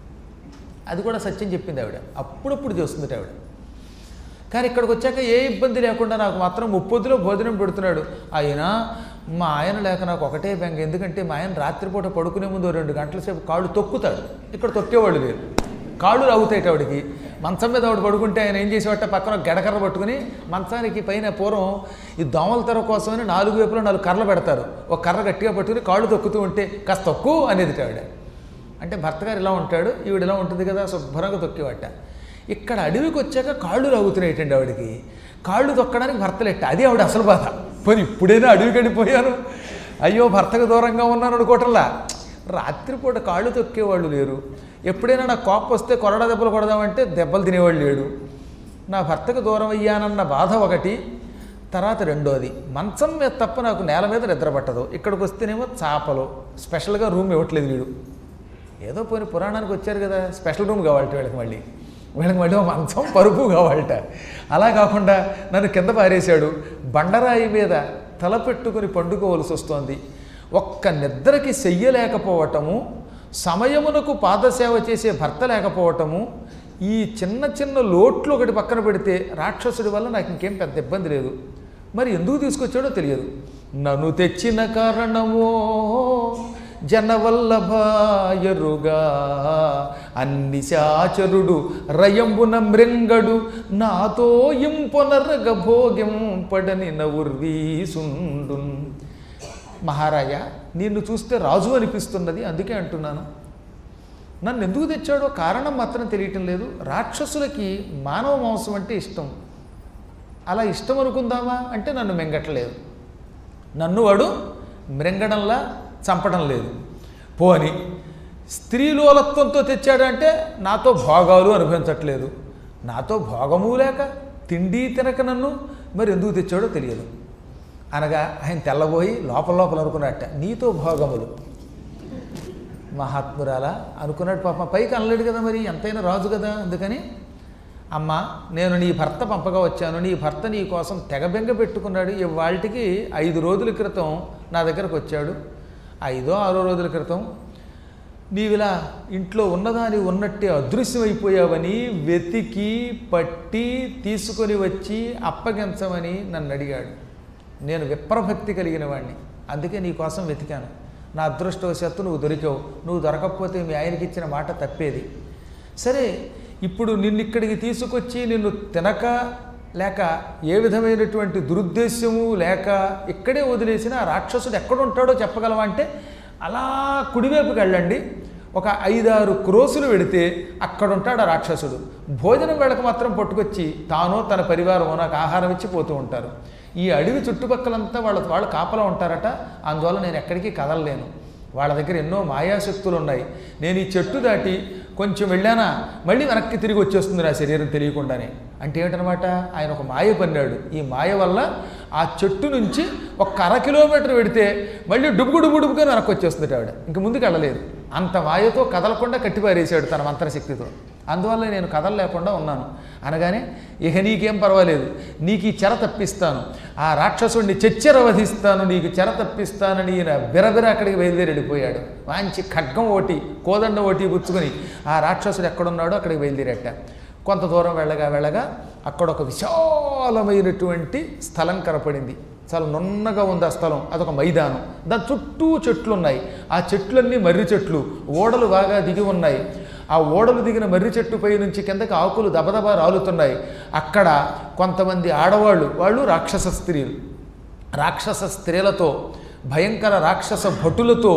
అది కూడా సత్యం చెప్పింది ఆవిడ అప్పుడప్పుడు చేస్తుంది ఆవిడ కానీ ఇక్కడికి వచ్చాక ఏ ఇబ్బంది లేకుండా నాకు మాత్రం ముప్పొద్దులో భోజనం పెడుతున్నాడు అయినా మా ఆయన లేక నాకు ఒకటే బెంగ ఎందుకంటే మా ఆయన రాత్రిపూట పడుకునే ముందు ఓ రెండు గంటల సేపు కాళ్ళు తొక్కుతాడు ఇక్కడ తొక్కేవాళ్ళు లేరు కాళ్ళు రావుతాయి ఆవిడకి మంచం మీద ఆవిడ పడుకుంటే ఆయన ఏం చేసేవాట పక్కన ఒక గడకర్ర పట్టుకుని మంచానికి పైన పూర్వం ఈ దోమల తెర కోసమని నాలుగు వైపులో నాలుగు కర్రలు పెడతారు ఒక కర్ర గట్టిగా పట్టుకుని కాళ్ళు తొక్కుతూ ఉంటే కాస్త తొక్కు అనేది ఆవిడ అంటే భర్త గారు ఇలా ఉంటాడు ఈవిడ ఇలా ఉంటుంది కదా శుభ్రంగా తొక్కేవాట ఇక్కడ అడవికి వచ్చాక కాళ్ళు రాగుతున్నాయిటండి ఆవిడకి కాళ్ళు తొక్కడానికి భర్తలెట్ట అది ఆవిడ అసలు బాధ పోనీ ఇప్పుడైనా అడవికి వెళ్ళిపోయాను అయ్యో భర్తకు దూరంగా ఉన్నాను అనుకోవటంలా రాత్రిపూట కాళ్ళు తొక్కేవాళ్ళు లేరు ఎప్పుడైనా నాకు కోపం వస్తే కొరడ దెబ్బలు కొడదామంటే దెబ్బలు తినేవాళ్ళు లేడు నా భర్తకు దూరం అయ్యానన్న బాధ ఒకటి తర్వాత రెండోది మంచం మీద తప్ప నాకు నేల మీద నిద్ర పట్టదు ఇక్కడికి వస్తేనేమో చాపలు స్పెషల్గా రూమ్ ఇవ్వట్లేదు వీడు ఏదో పోయిన పురాణానికి వచ్చారు కదా స్పెషల్ రూమ్ కావాలట వీళ్ళకి మళ్ళీ వీళ్ళకి మళ్ళీ ఓ మంచం పరుపు కావాలట అలా కాకుండా నన్ను కింద పారేశాడు బండరాయి మీద తల పెట్టుకుని పండుకోవలసి వస్తోంది ఒక్క నిద్రకి చెయ్యలేకపోవటము సమయమునకు పాదసేవ చేసే భర్త లేకపోవటము ఈ చిన్న చిన్న లోట్లు ఒకటి పక్కన పెడితే రాక్షసుడి వల్ల నాకు ఇంకేం పెద్ద ఇబ్బంది లేదు మరి ఎందుకు తీసుకొచ్చాడో తెలియదు నన్ను తెచ్చిన కారణమో జనవల్లభాయరుగా అన్ని శాచరుడు రయంబున మృంగడు నాతో ఇంపొనరగ భోగింపడని నవుర్వీసుండు మహారాజా నిన్ను చూస్తే రాజు అనిపిస్తున్నది అందుకే అంటున్నాను నన్ను ఎందుకు తెచ్చాడో కారణం మాత్రం తెలియటం లేదు రాక్షసులకి మానవ మాంసం అంటే ఇష్టం అలా ఇష్టం అనుకుందామా అంటే నన్ను మింగట్లేదు నన్ను వాడు మృంగడంలా చంపడం లేదు పోని స్త్రీలోలత్వంతో తెచ్చాడంటే నాతో భోగాలు అనుభవించట్లేదు నాతో భోగము లేక తిండి తినక నన్ను మరి ఎందుకు తెచ్చాడో తెలియదు అనగా ఆయన తెల్లబోయి లోపల లోపల అనుకున్నట్ట నీతో భోగములు మహాత్మురాలా అనుకున్నాడు పాప పైకి అనలేడు కదా మరి ఎంతైనా రాజు కదా అందుకని అమ్మ నేను నీ భర్త పంపగా వచ్చాను నీ భర్త నీ కోసం తెగబెంగ పెట్టుకున్నాడు ఇవాళకి ఐదు రోజుల క్రితం నా దగ్గరకు వచ్చాడు ఐదో ఆరో రోజుల క్రితం నీవిలా ఇంట్లో ఉన్నదాని ఉన్నట్టే అదృశ్యమైపోయావని వెతికి పట్టి తీసుకొని వచ్చి అప్పగించమని నన్ను అడిగాడు నేను విప్రభక్తి కలిగిన వాడిని అందుకే నీ కోసం వెతికాను నా అదృష్టవశాత్తు నువ్వు దొరికావు నువ్వు దొరకకపోతే మీ ఆయనకి ఇచ్చిన మాట తప్పేది సరే ఇప్పుడు నిన్ను ఇక్కడికి తీసుకొచ్చి నిన్ను తినక లేక ఏ విధమైనటువంటి దురుద్దేశ్యము లేక ఇక్కడే వదిలేసిన ఆ రాక్షసుడు ఎక్కడుంటాడో చెప్పగలవా అంటే అలా కుడివైపుకి వెళ్ళండి ఒక ఐదారు క్రోసులు వెడితే అక్కడ ఉంటాడు ఆ రాక్షసుడు భోజనం వేళక మాత్రం పట్టుకొచ్చి తానో తన పరివారమో నాకు ఆహారం ఇచ్చి పోతూ ఉంటారు ఈ అడవి చుట్టుపక్కలంతా వాళ్ళ వాళ్ళు కాపలా ఉంటారట అందువల్ల నేను ఎక్కడికి కదలలేను వాళ్ళ దగ్గర ఎన్నో మాయాశక్తులు ఉన్నాయి నేను ఈ చెట్టు దాటి కొంచెం వెళ్ళానా మళ్ళీ వెనక్కి తిరిగి వచ్చేస్తుంది నా శరీరం తెలియకుండానే అంటే ఏమిటనమాట ఆయన ఒక మాయ పన్నాడు ఈ మాయ వల్ల ఆ చెట్టు నుంచి ఒక అర కిలోమీటర్ పెడితే మళ్ళీ డుబుకు డుబు డుబుకొని వెనక్కి వచ్చేస్తుంది ఆవిడ ఇంక ముందుకు వెళ్ళలేదు అంత మాయతో కదలకుండా కట్టిపారేశాడు తన మంత్రశక్తితో అందువల్ల నేను కదలలేకుండా ఉన్నాను అనగానే ఇక నీకేం పర్వాలేదు నీకు ఈ చెర తప్పిస్తాను ఆ రాక్షసుడిని చెచ్చెర వధిస్తాను నీకు చెర తప్పిస్తానని ఈయన బిరబిర అక్కడికి బయలుదేరి వెళ్ళిపోయాడు మంచి ఖడ్గం ఓటి కోదండ ఓటి పుచ్చుకొని ఆ రాక్షసుడు ఎక్కడున్నాడో అక్కడికి బయలుదేరట కొంత దూరం వెళ్ళగా వెళ్ళగా అక్కడ ఒక విశాలమైనటువంటి స్థలం కనపడింది చాలా నున్నగా ఉంది ఆ స్థలం అదొక మైదానం దాని చుట్టూ చెట్లు ఉన్నాయి ఆ చెట్లన్నీ మర్రి చెట్లు ఓడలు బాగా దిగి ఉన్నాయి ఆ ఓడలు దిగిన మర్రి చెట్టు పై నుంచి కిందకి ఆకులు దబదబా రాలుతున్నాయి అక్కడ కొంతమంది ఆడవాళ్ళు వాళ్ళు రాక్షస స్త్రీలు రాక్షస స్త్రీలతో భయంకర రాక్షస భటులతో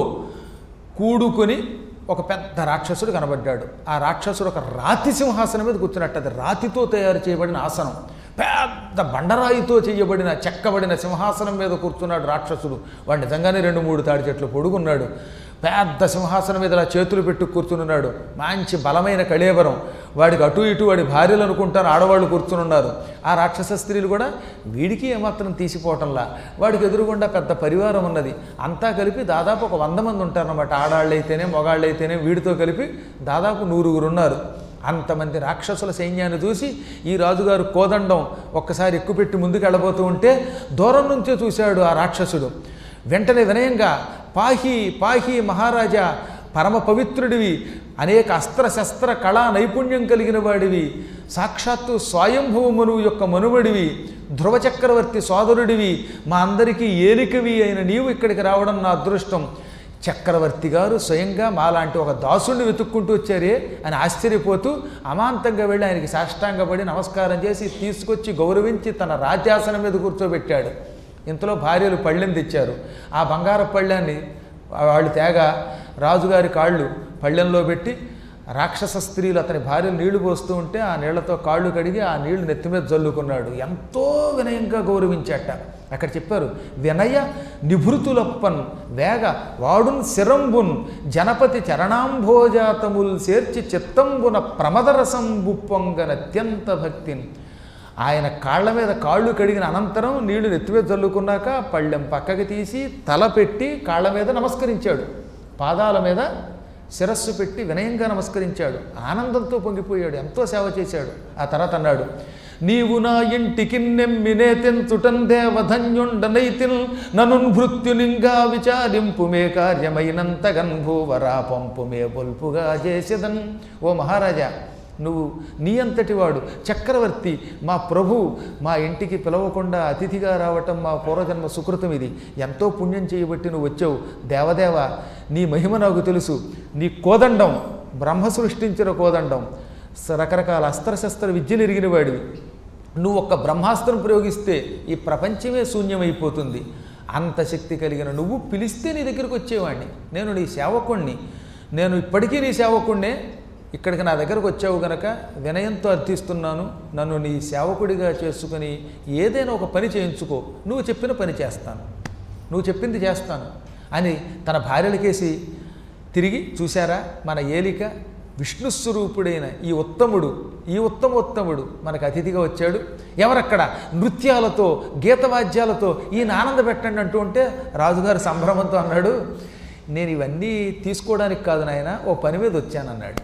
కూడుకొని ఒక పెద్ద రాక్షసుడు కనబడ్డాడు ఆ రాక్షసుడు ఒక రాతి సింహాసనం మీద కూర్చున్నట్టు అది రాతితో తయారు చేయబడిన ఆసనం పెద్ద బండరాయితో చేయబడిన చెక్కబడిన సింహాసనం మీద కూర్చున్నాడు రాక్షసుడు వాడు నిజంగానే రెండు మూడు తాడి చెట్లు పొడుగున్నాడు పెద్ద సింహాసనం మీద ఇలా చేతులు పెట్టు కూర్చునున్నాడు మంచి బలమైన కళేబరం వాడికి అటు ఇటు వాడి భార్యలు అనుకుంటారు ఆడవాళ్ళు కూర్చునున్నారు ఆ రాక్షస స్త్రీలు కూడా వీడికి ఏమాత్రం తీసిపోవటంలా వాడికి ఎదురుగుండా పెద్ద పరివారం ఉన్నది అంతా కలిపి దాదాపు ఒక వంద మంది ఉంటారన్నమాట ఆడాళ్ళు అయితేనే మొగాళ్ళు అయితేనే వీడితో కలిపి దాదాపు నూరుగురు ఉన్నారు అంతమంది రాక్షసుల సైన్యాన్ని చూసి ఈ రాజుగారు కోదండం ఒక్కసారి ఎక్కుపెట్టి ముందుకు వెళ్ళబోతూ ఉంటే దూరం నుంచే చూశాడు ఆ రాక్షసుడు వెంటనే వినయంగా పాహి పాహి మహారాజా పరమ పవిత్రుడివి అనేక అస్త్రశస్త్ర కళా నైపుణ్యం కలిగిన వాడివి సాక్షాత్తు స్వయంభవ మనువు యొక్క మనువడివి ధ్రువ చక్రవర్తి సోదరుడివి మా అందరికీ ఏలికవి అయిన నీవు ఇక్కడికి రావడం నా అదృష్టం చక్రవర్తి గారు స్వయంగా మాలాంటి ఒక దాసుడిని వెతుక్కుంటూ వచ్చారే అని ఆశ్చర్యపోతూ అమాంతంగా వెళ్ళి ఆయనకి సాష్టాంగపడి నమస్కారం చేసి తీసుకొచ్చి గౌరవించి తన రాజ్యాసనం మీద కూర్చోబెట్టాడు ఇంతలో భార్యలు పళ్ళెం తెచ్చారు ఆ బంగారు పళ్ళాన్ని వాళ్ళు తేగ రాజుగారి కాళ్ళు పళ్ళెంలో పెట్టి రాక్షస స్త్రీలు అతని భార్యలు నీళ్లు పోస్తూ ఉంటే ఆ నీళ్లతో కాళ్ళు కడిగి ఆ నీళ్లు నెత్తి మీద జల్లుకున్నాడు ఎంతో వినయంగా గౌరవించాట అక్కడ చెప్పారు వినయ నిభృతులప్పన్ వేగ వాడున్ శిరంబున్ జనపతి చరణాంభోజాతముల్ చేర్చి చిత్తంబున ప్రమదరసంబుప్పొంగన అత్యంత భక్తిని ఆయన కాళ్ళ మీద కాళ్ళు కడిగిన అనంతరం నీళ్లు నెత్తిమీద చల్లుకున్నాక పళ్ళెం పక్కకి తీసి తల పెట్టి కాళ్ళ మీద నమస్కరించాడు పాదాల మీద శిరస్సు పెట్టి వినయంగా నమస్కరించాడు ఆనందంతో పొంగిపోయాడు ఎంతో సేవ చేశాడు ఆ తర్వాత అన్నాడు నీవు నా ఇంటికి నెమ్మినేతెంచుటం దేవధన్యుండనైతిన్ నను భృత్యునింగా విచారింపు మే కార్యమైనంతగన్ భూవరా పంపు మే బొల్పుగా చేసేదన్ ఓ మహారాజా నువ్వు నీ అంతటి వాడు చక్రవర్తి మా ప్రభు మా ఇంటికి పిలవకుండా అతిథిగా రావటం మా పూర్వజన్మ సుకృతం ఇది ఎంతో పుణ్యం చేయబట్టి నువ్వు వచ్చావు దేవదేవ నీ మహిమ నాకు తెలుసు నీ కోదండం బ్రహ్మ సృష్టించిన కోదండం స- రకరకాల అస్త్రశస్త్ర విద్యలు ఎరిగిన వాడివి నువ్వు ఒక్క బ్రహ్మాస్త్రం ప్రయోగిస్తే ఈ ప్రపంచమే శూన్యమైపోతుంది అంత శక్తి కలిగిన నువ్వు పిలిస్తే నీ దగ్గరికి వచ్చేవాడిని నేను నీ సేవకుణ్ణి నేను ఇప్పటికీ నీ సేవకుణ్ణే ఇక్కడికి నా దగ్గరకు వచ్చావు గనక వినయంతో అర్థిస్తున్నాను నన్ను నీ సేవకుడిగా చేసుకుని ఏదైనా ఒక పని చేయించుకో నువ్వు చెప్పిన పని చేస్తాను నువ్వు చెప్పింది చేస్తాను అని తన భార్యలకేసి తిరిగి చూశారా మన ఏలిక విష్ణు స్వరూపుడైన ఈ ఉత్తముడు ఈ ఉత్తమోత్తముడు మనకు అతిథిగా వచ్చాడు ఎవరక్కడ నృత్యాలతో గీతవాద్యాలతో ఈయన ఆనంద పెట్టండి అంటూ ఉంటే రాజుగారు సంభ్రమంతో అన్నాడు నేను ఇవన్నీ తీసుకోవడానికి కాదు నాయన ఓ పని మీద వచ్చానన్నాడు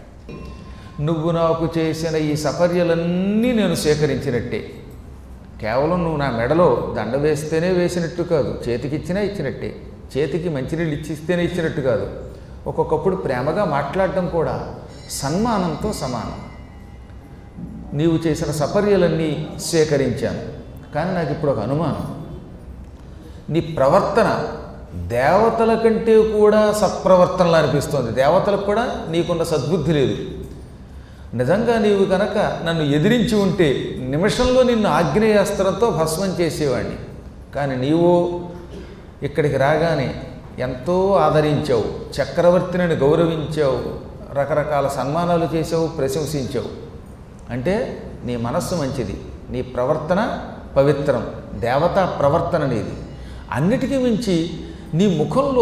నువ్వు నాకు చేసిన ఈ సపర్యలన్నీ నేను సేకరించినట్టే కేవలం నువ్వు నా మెడలో దండ వేస్తేనే వేసినట్టు కాదు చేతికిచ్చినా ఇచ్చినట్టే చేతికి మంచినీళ్ళు ఇచ్చిస్తేనే ఇచ్చినట్టు కాదు ఒక్కొక్కప్పుడు ప్రేమగా మాట్లాడటం కూడా సన్మానంతో సమానం నీవు చేసిన సపర్యలన్నీ స్వీకరించాను కానీ నాకు ఇప్పుడు ఒక అనుమానం నీ ప్రవర్తన దేవతల కంటే కూడా సత్ప్రవర్తనలా అనిపిస్తోంది దేవతలకు కూడా నీకున్న సద్బుద్ధి లేదు నిజంగా నీవు కనుక నన్ను ఎదిరించి ఉంటే నిమిషంలో నిన్ను ఆగ్నేయాస్త్రంతో భస్మం చేసేవాడిని కానీ నీవు ఇక్కడికి రాగానే ఎంతో ఆదరించావు చక్రవర్తిని గౌరవించావు రకరకాల సన్మానాలు చేసావు ప్రశంసించావు అంటే నీ మనస్సు మంచిది నీ ప్రవర్తన పవిత్రం దేవతా ప్రవర్తన నీది అన్నిటికీ మించి నీ ముఖంలో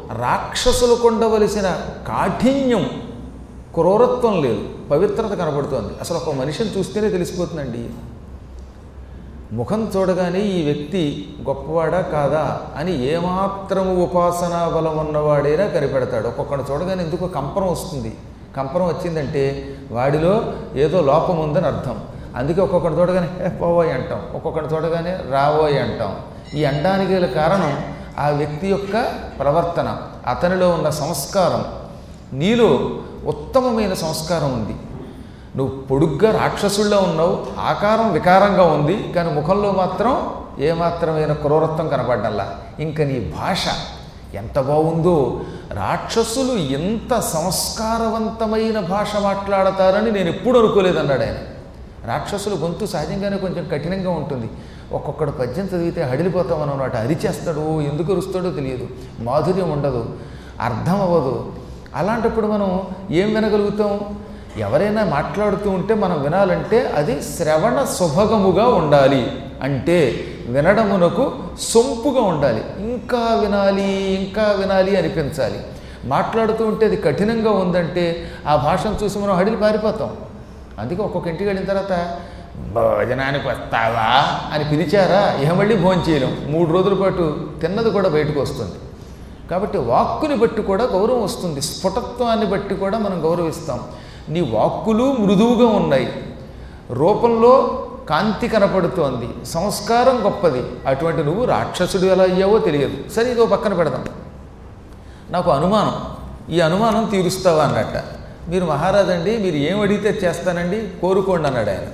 రాక్షసులకు ఉండవలసిన కాఠిన్యం క్రూరత్వం లేదు పవిత్రత కనబడుతోంది అసలు ఒక మనిషిని చూస్తేనే తెలిసిపోతుందండి ముఖం చూడగానే ఈ వ్యక్తి గొప్పవాడా కాదా అని ఏమాత్రము ఉపాసనా బలం ఉన్నవాడైనా కనిపెడతాడు ఒక్కొక్కడు చూడగానే ఎందుకు కంపరం వస్తుంది కంపరం వచ్చిందంటే వాడిలో ఏదో లోపం ఉందని అర్థం అందుకే ఒక్కొక్కటి చూడగానే "ఏ, పోవోయ్ అంటాం ఒక్కొక్కటి చూడగానే రావోయ్ అంటాం ఈ అండానికి గల కారణం ఆ వ్యక్తి యొక్క ప్రవర్తన అతనిలో ఉన్న సంస్కారం నీలో ఉత్తమమైన సంస్కారం ఉంది నువ్వు పొడుగ్గా రాక్షసుల్లో ఉన్నావు ఆకారం వికారంగా ఉంది కానీ ముఖంలో మాత్రం ఏమాత్రమైన క్రూరత్వం కనపడ్డల్లా ఇంకా నీ భాష ఎంత బాగుందో రాక్షసులు ఎంత సంస్కారవంతమైన భాష మాట్లాడతారని నేను ఎప్పుడు అనుకోలేదన్నాడు ఆయన రాక్షసులు గొంతు సహజంగానే కొంచెం కఠినంగా ఉంటుంది ఒక్కొక్కడు పద్యం చదివితే హడిలిపోతాం అన్నమాట అరిచేస్తాడు ఎందుకు అరుస్తాడో తెలియదు మాధుర్యం ఉండదు అర్థం అవ్వదు అలాంటప్పుడు మనం ఏం వినగలుగుతాం ఎవరైనా మాట్లాడుతూ ఉంటే మనం వినాలంటే అది శ్రవణ సుభగముగా ఉండాలి అంటే వినడమునకు సొంపుగా ఉండాలి ఇంకా వినాలి ఇంకా వినాలి అనిపించాలి మాట్లాడుతూ ఉంటే అది కఠినంగా ఉందంటే ఆ భాషను చూసి మనం హడిలి పారిపోతాం అందుకే ఒక్కొక్క ఇంటికి వెళ్ళిన తర్వాత భోజనానికి వస్తావా అని పిలిచారా ఇహ మళ్ళీ భోజనం చేయలేం మూడు రోజుల పాటు తిన్నది కూడా బయటకు వస్తుంది కాబట్టి వాక్కుని బట్టి కూడా గౌరవం వస్తుంది స్ఫుటత్వాన్ని బట్టి కూడా మనం గౌరవిస్తాం నీ వాక్కులు మృదువుగా ఉన్నాయి రూపంలో కాంతి కనపడుతోంది సంస్కారం గొప్పది అటువంటి నువ్వు రాక్షసుడు ఎలా అయ్యావో తెలియదు సరే ఇదో పక్కన పెడదాం నాకు అనుమానం ఈ అనుమానం తీరుస్తావా అన్నట్ట మీరు మహారాజు అండి మీరు ఏం అడిగితే చేస్తానండి కోరుకోండి అన్నాడు ఆయన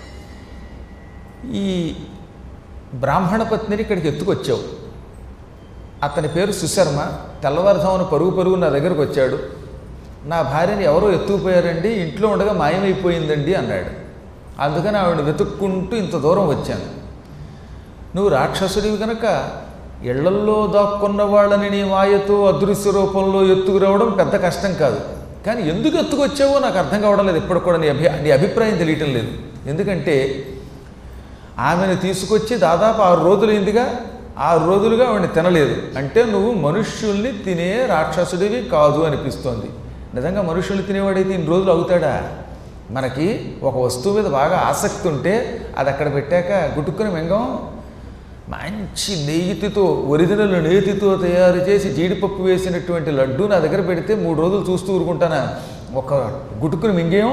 ఈ బ్రాహ్మణ పత్నిని ఇక్కడికి ఎత్తుకొచ్చావు అతని పేరు సుశర్మ తెల్లవారుజామున పరుగు పరుగు నా దగ్గరకు వచ్చాడు నా భార్యని ఎవరో ఎత్తుకుపోయారండి ఇంట్లో ఉండగా మాయమైపోయిందండి అన్నాడు అందుకని ఆవిడ వెతుక్కుంటూ ఇంత దూరం వచ్చాను నువ్వు రాక్షసుడివి కనుక ఇళ్లల్లో దాక్కున్న వాళ్ళని నీ మాయతో అదృశ్య రూపంలో ఎత్తుకురావడం పెద్ద కష్టం కాదు కానీ ఎందుకు ఎత్తుకొచ్చావో నాకు అర్థం కావడం లేదు ఎప్పుడు కూడా నీ అభి నీ అభిప్రాయం తెలియటం లేదు ఎందుకంటే ఆమెను తీసుకొచ్చి దాదాపు ఆరు రోజులైందిగా ఆరు రోజులుగా ఆవిడని తినలేదు అంటే నువ్వు మనుష్యుల్ని తినే రాక్షసుడివి కాదు అనిపిస్తోంది నిజంగా మనుషుల్ని తినేవాడైతే ఇన్ని రోజులు అవుతాడా మనకి ఒక వస్తువు మీద బాగా ఆసక్తి ఉంటే అది అక్కడ పెట్టాక గుట్టుకుని మింగం మంచి నెయ్యితో ఒరిజినల్ నేతితో తయారు చేసి జీడిపప్పు వేసినటువంటి లడ్డు నా దగ్గర పెడితే మూడు రోజులు చూస్తూ ఊరుకుంటానా ఒక గుట్టుకుని మింగేయం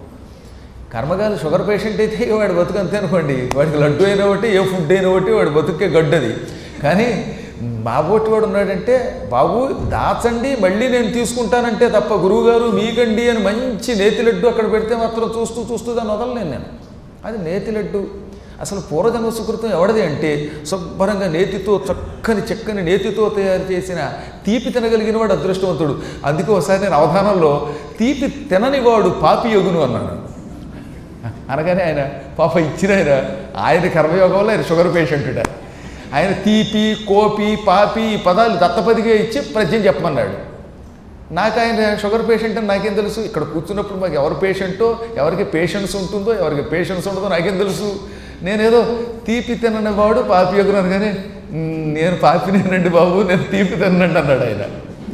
కర్మగాలి షుగర్ పేషెంట్ అయితే ఇక వాడి బతుకు అంతే అనుకోండి వాడికి లడ్డు అయినా ఒకటి ఏ ఫుడ్ అయినా ఒకటి వాడి బతుకే గడ్డది కానీ మా బోటి వాడు ఉన్నాడంటే బాబు దాచండి మళ్ళీ నేను తీసుకుంటానంటే తప్ప గురువుగారు మీకండి అని మంచి నేతి లడ్డు అక్కడ పెడితే మాత్రం చూస్తూ చూస్తూ దాన్ని వదలలేను నేను అది నేతి లడ్డు అసలు పూర్వజన్మ సుకృతం ఎవడది అంటే శుభ్రంగా నేతితో చక్కని చక్కని నేతితో తయారు చేసిన తీపి తినగలిగిన వాడు అదృష్టవంతుడు అందుకే ఒకసారి నేను అవధానంలో తీపి తినని వాడు పాపి యొగును అన్నాడు అనగానే ఆయన పాప ఇచ్చిన ఆయన ఆయన కర్మయోగం వల్ల ఆయన షుగర్ పేషెంటుడ ఆయన తీపి కోపి పాపి ఈ పదాలు దత్తపదిగా ఇచ్చి ప్రజ్ఞ చెప్పమన్నాడు నాకు ఆయన షుగర్ పేషెంట్ అని నాకేం తెలుసు ఇక్కడ కూర్చున్నప్పుడు మాకు ఎవరు పేషెంటో ఎవరికి పేషెన్స్ ఉంటుందో ఎవరికి పేషెన్స్ ఉండదో నాకేం తెలుసు నేనేదో తీపి తినని వాడు పాపి యొగును కానీ నేను పాపినేనండి బాబు నేను తీపి తినండి అన్నాడు ఆయన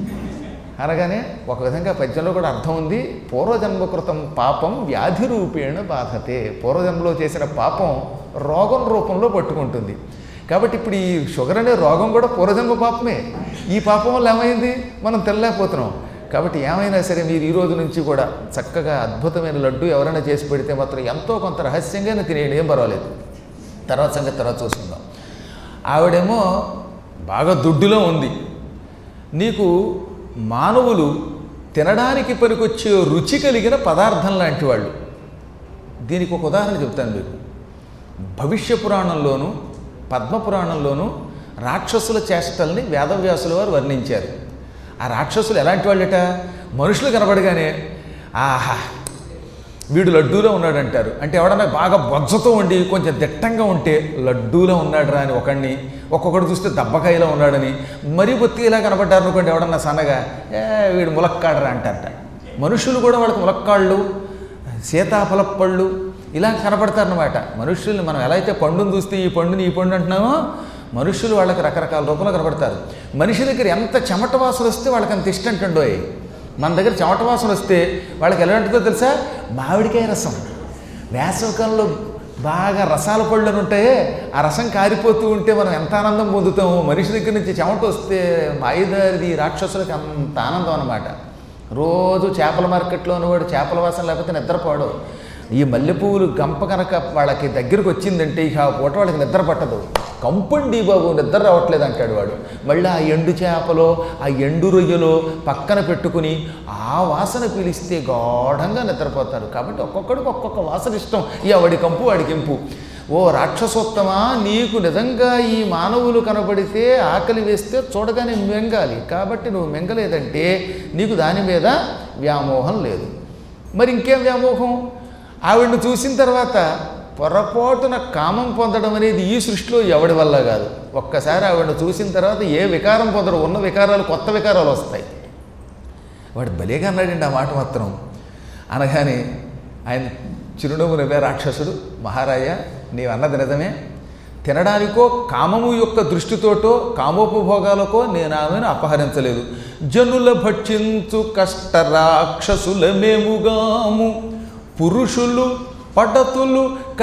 అనగానే ఒక విధంగా పద్యంలో కూడా అర్థం ఉంది పూర్వజన్మకృతం పాపం వ్యాధి రూపేణ బాధతే పూర్వజన్మలో చేసిన పాపం రోగం రూపంలో పట్టుకుంటుంది కాబట్టి ఇప్పుడు ఈ షుగర్ అనే రోగం కూడా పూర్వజన్మ పాపమే ఈ పాపం వల్ల ఏమైంది మనం తెల్లలేకపోతున్నాం కాబట్టి ఏమైనా సరే మీరు ఈ రోజు నుంచి కూడా చక్కగా అద్భుతమైన లడ్డు ఎవరైనా చేసి పెడితే మాత్రం ఎంతో కొంత రహస్యంగానే తినేయండి ఏం పర్వాలేదు తర్వాత సంగతి తర్వాత చూసుకుందాం ఆవిడేమో బాగా దుడ్డులో ఉంది నీకు మానవులు తినడానికి పనికొచ్చే రుచి కలిగిన పదార్థం లాంటి వాళ్ళు దీనికి ఒక ఉదాహరణ చెప్తాను మీకు భవిష్య పురాణంలోను పద్మపురాణంలోను రాక్షసుల చేష్టల్ని వేదవ్యాసుల వారు వర్ణించారు ఆ రాక్షసులు ఎలాంటి వాళ్ళట మనుషులు కనబడగానే ఆహా వీడు లడ్డూలో ఉన్నాడంటారు అంటే ఎవడన్నా బాగా బొజ్జతో ఉండి కొంచెం దిట్టంగా ఉంటే లడ్డూలో ఉన్నాడురా అని ఒకడిని ఒక్కొక్కడు చూస్తే దబ్బకాయలో ఉన్నాడని మరీ బొత్తిగా కనబడ్డారు అనుకోండి ఎవడన్నా సన్నగా ఏ వీడు ములక్కాడరా అంటారట మనుషులు కూడా వాళ్ళకి ములక్కాళ్ళు సీతాఫల పళ్ళు ఇలా కనపడతారనమాట మనుషుల్ని మనం ఎలా అయితే పండుని చూస్తే ఈ పండుని ఈ పండు అంటున్నామో మనుషులు వాళ్ళకి రకరకాల రూపంలో కనబడతారు మనిషి దగ్గర ఎంత చెమట వాసన వస్తే వాళ్ళకి అంత ఇష్టం అంటుండోయ్ మన దగ్గర చెమట వాసన వస్తే వాళ్ళకి ఎలా ఉంటుందో తెలుసా మామిడికాయ రసం వేసవకాలంలో బాగా రసాల పళ్ళు అని ఉంటాయే ఆ రసం కారిపోతూ ఉంటే మనం ఎంత ఆనందం పొందుతామో మనిషి దగ్గర నుంచి చెమట వస్తే మాయిదారిది రాక్షసులకి అంత ఆనందం అన్నమాట రోజు చేపల మార్కెట్లో ఉన్నవాడు చేపల వాసన లేకపోతే నిద్రపోడు ఈ మల్లెపువ్వులు గంప కనుక వాళ్ళకి దగ్గరికి వచ్చిందంటే ఇక ఆ పూట వాళ్ళకి నిద్ర పట్టదు కంపండి బాబు నిద్ర రావట్లేదు అంటాడు వాడు మళ్ళీ ఆ ఎండు చేపలో ఆ ఎండు రొయ్యలో పక్కన పెట్టుకుని ఆ వాసన పీలిస్తే గాఢంగా నిద్రపోతారు కాబట్టి ఒక్కొక్కడికి ఒక్కొక్క వాసన ఇష్టం ఎవడి కంపు వాడికి ఇంపు ఓ రాక్షసోత్తమా నీకు నిజంగా ఈ మానవులు కనబడితే ఆకలి వేస్తే చూడగానే మెంగాలి కాబట్టి నువ్వు మెంగలేదంటే నీకు దాని మీద వ్యామోహం లేదు మరి ఇంకేం వ్యామోహం ఆవిడను చూసిన తర్వాత పొరపాటున కామం పొందడం అనేది ఈ సృష్టిలో ఎవడి వల్ల కాదు ఒక్కసారి ఆవిడను చూసిన తర్వాత ఏ వికారం పొందడం ఉన్న వికారాలు కొత్త వికారాలు వస్తాయి వాడు భలేగా అన్నాడండి ఆ మాట మాత్రం అనగానే ఆయన చిరునవ్వు నవ్వే రాక్షసుడు మహారాజా నీవు అన్నది నిజమే తినడానికో కామము యొక్క దృష్టితోటో కామోపభోగాలకో నేను ఆమెను అపహరించలేదు జనుల భక్షించు కష్ట రాక్షసుల మేముగాము పురుషులు పడతులు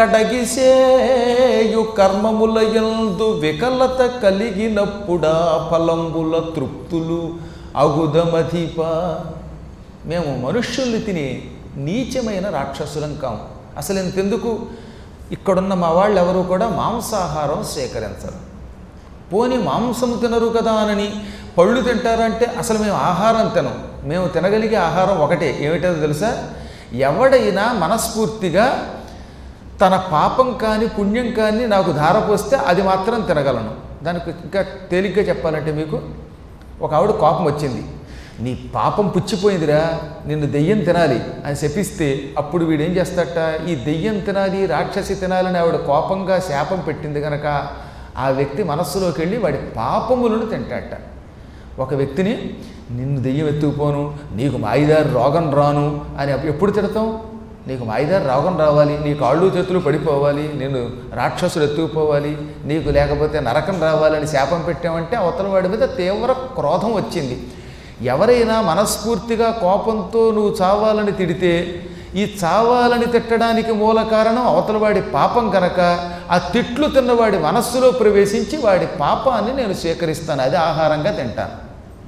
కడగిసేయు కర్మముల యందు వికలత కలిగినప్పుడా ఫలంబుల తృప్తులు అగుదమధిప మేము మనుష్యుల్ని తినే నీచమైన రాక్షసులం కాము అసలు ఇంతెందుకు ఇక్కడున్న మా వాళ్ళు ఎవరు కూడా మాంసాహారం స్వీకరించరు పోని మాంసము తినరు కదా అని పళ్ళు తింటారంటే అసలు మేము ఆహారం తినం మేము తినగలిగే ఆహారం ఒకటే ఏమిటో తెలుసా ఎవడైనా మనస్ఫూర్తిగా తన పాపం కానీ పుణ్యం కానీ నాకు ధారపోస్తే అది మాత్రం తినగలను దానికి ఇంకా తేలిగ్గా చెప్పాలంటే మీకు ఒక ఆవిడ కోపం వచ్చింది నీ పాపం పుచ్చిపోయిందిరా నిన్ను దెయ్యం తినాలి అని శపిస్తే అప్పుడు వీడేం చేస్తాడట ఈ దెయ్యం తినాలి రాక్షసి తినాలని ఆవిడ కోపంగా శాపం పెట్టింది కనుక ఆ వ్యక్తి మనస్సులోకి వెళ్ళి వాడి పాపములను తింటాడట ఒక వ్యక్తిని నిన్ను దెయ్యం ఎత్తుకుపోను నీకు మాయిదారి రోగం రాను అని అప్పుడు ఎప్పుడు తిడతాం నీకు మాయిదారి రోగం రావాలి నీ కాళ్ళు చేతులు పడిపోవాలి నేను రాక్షసులు ఎత్తుకుపోవాలి నీకు లేకపోతే నరకం రావాలని శాపం పెట్టామంటే అవతల వాడి మీద తీవ్ర క్రోధం వచ్చింది ఎవరైనా మనస్ఫూర్తిగా కోపంతో నువ్వు చావాలని తిడితే ఈ చావాలని తిట్టడానికి మూల కారణం అవతలవాడి పాపం కనుక ఆ తిట్లు తిన్నవాడి మనస్సులో ప్రవేశించి వాడి పాపాన్ని నేను స్వీకరిస్తాను అది ఆహారంగా తింటాను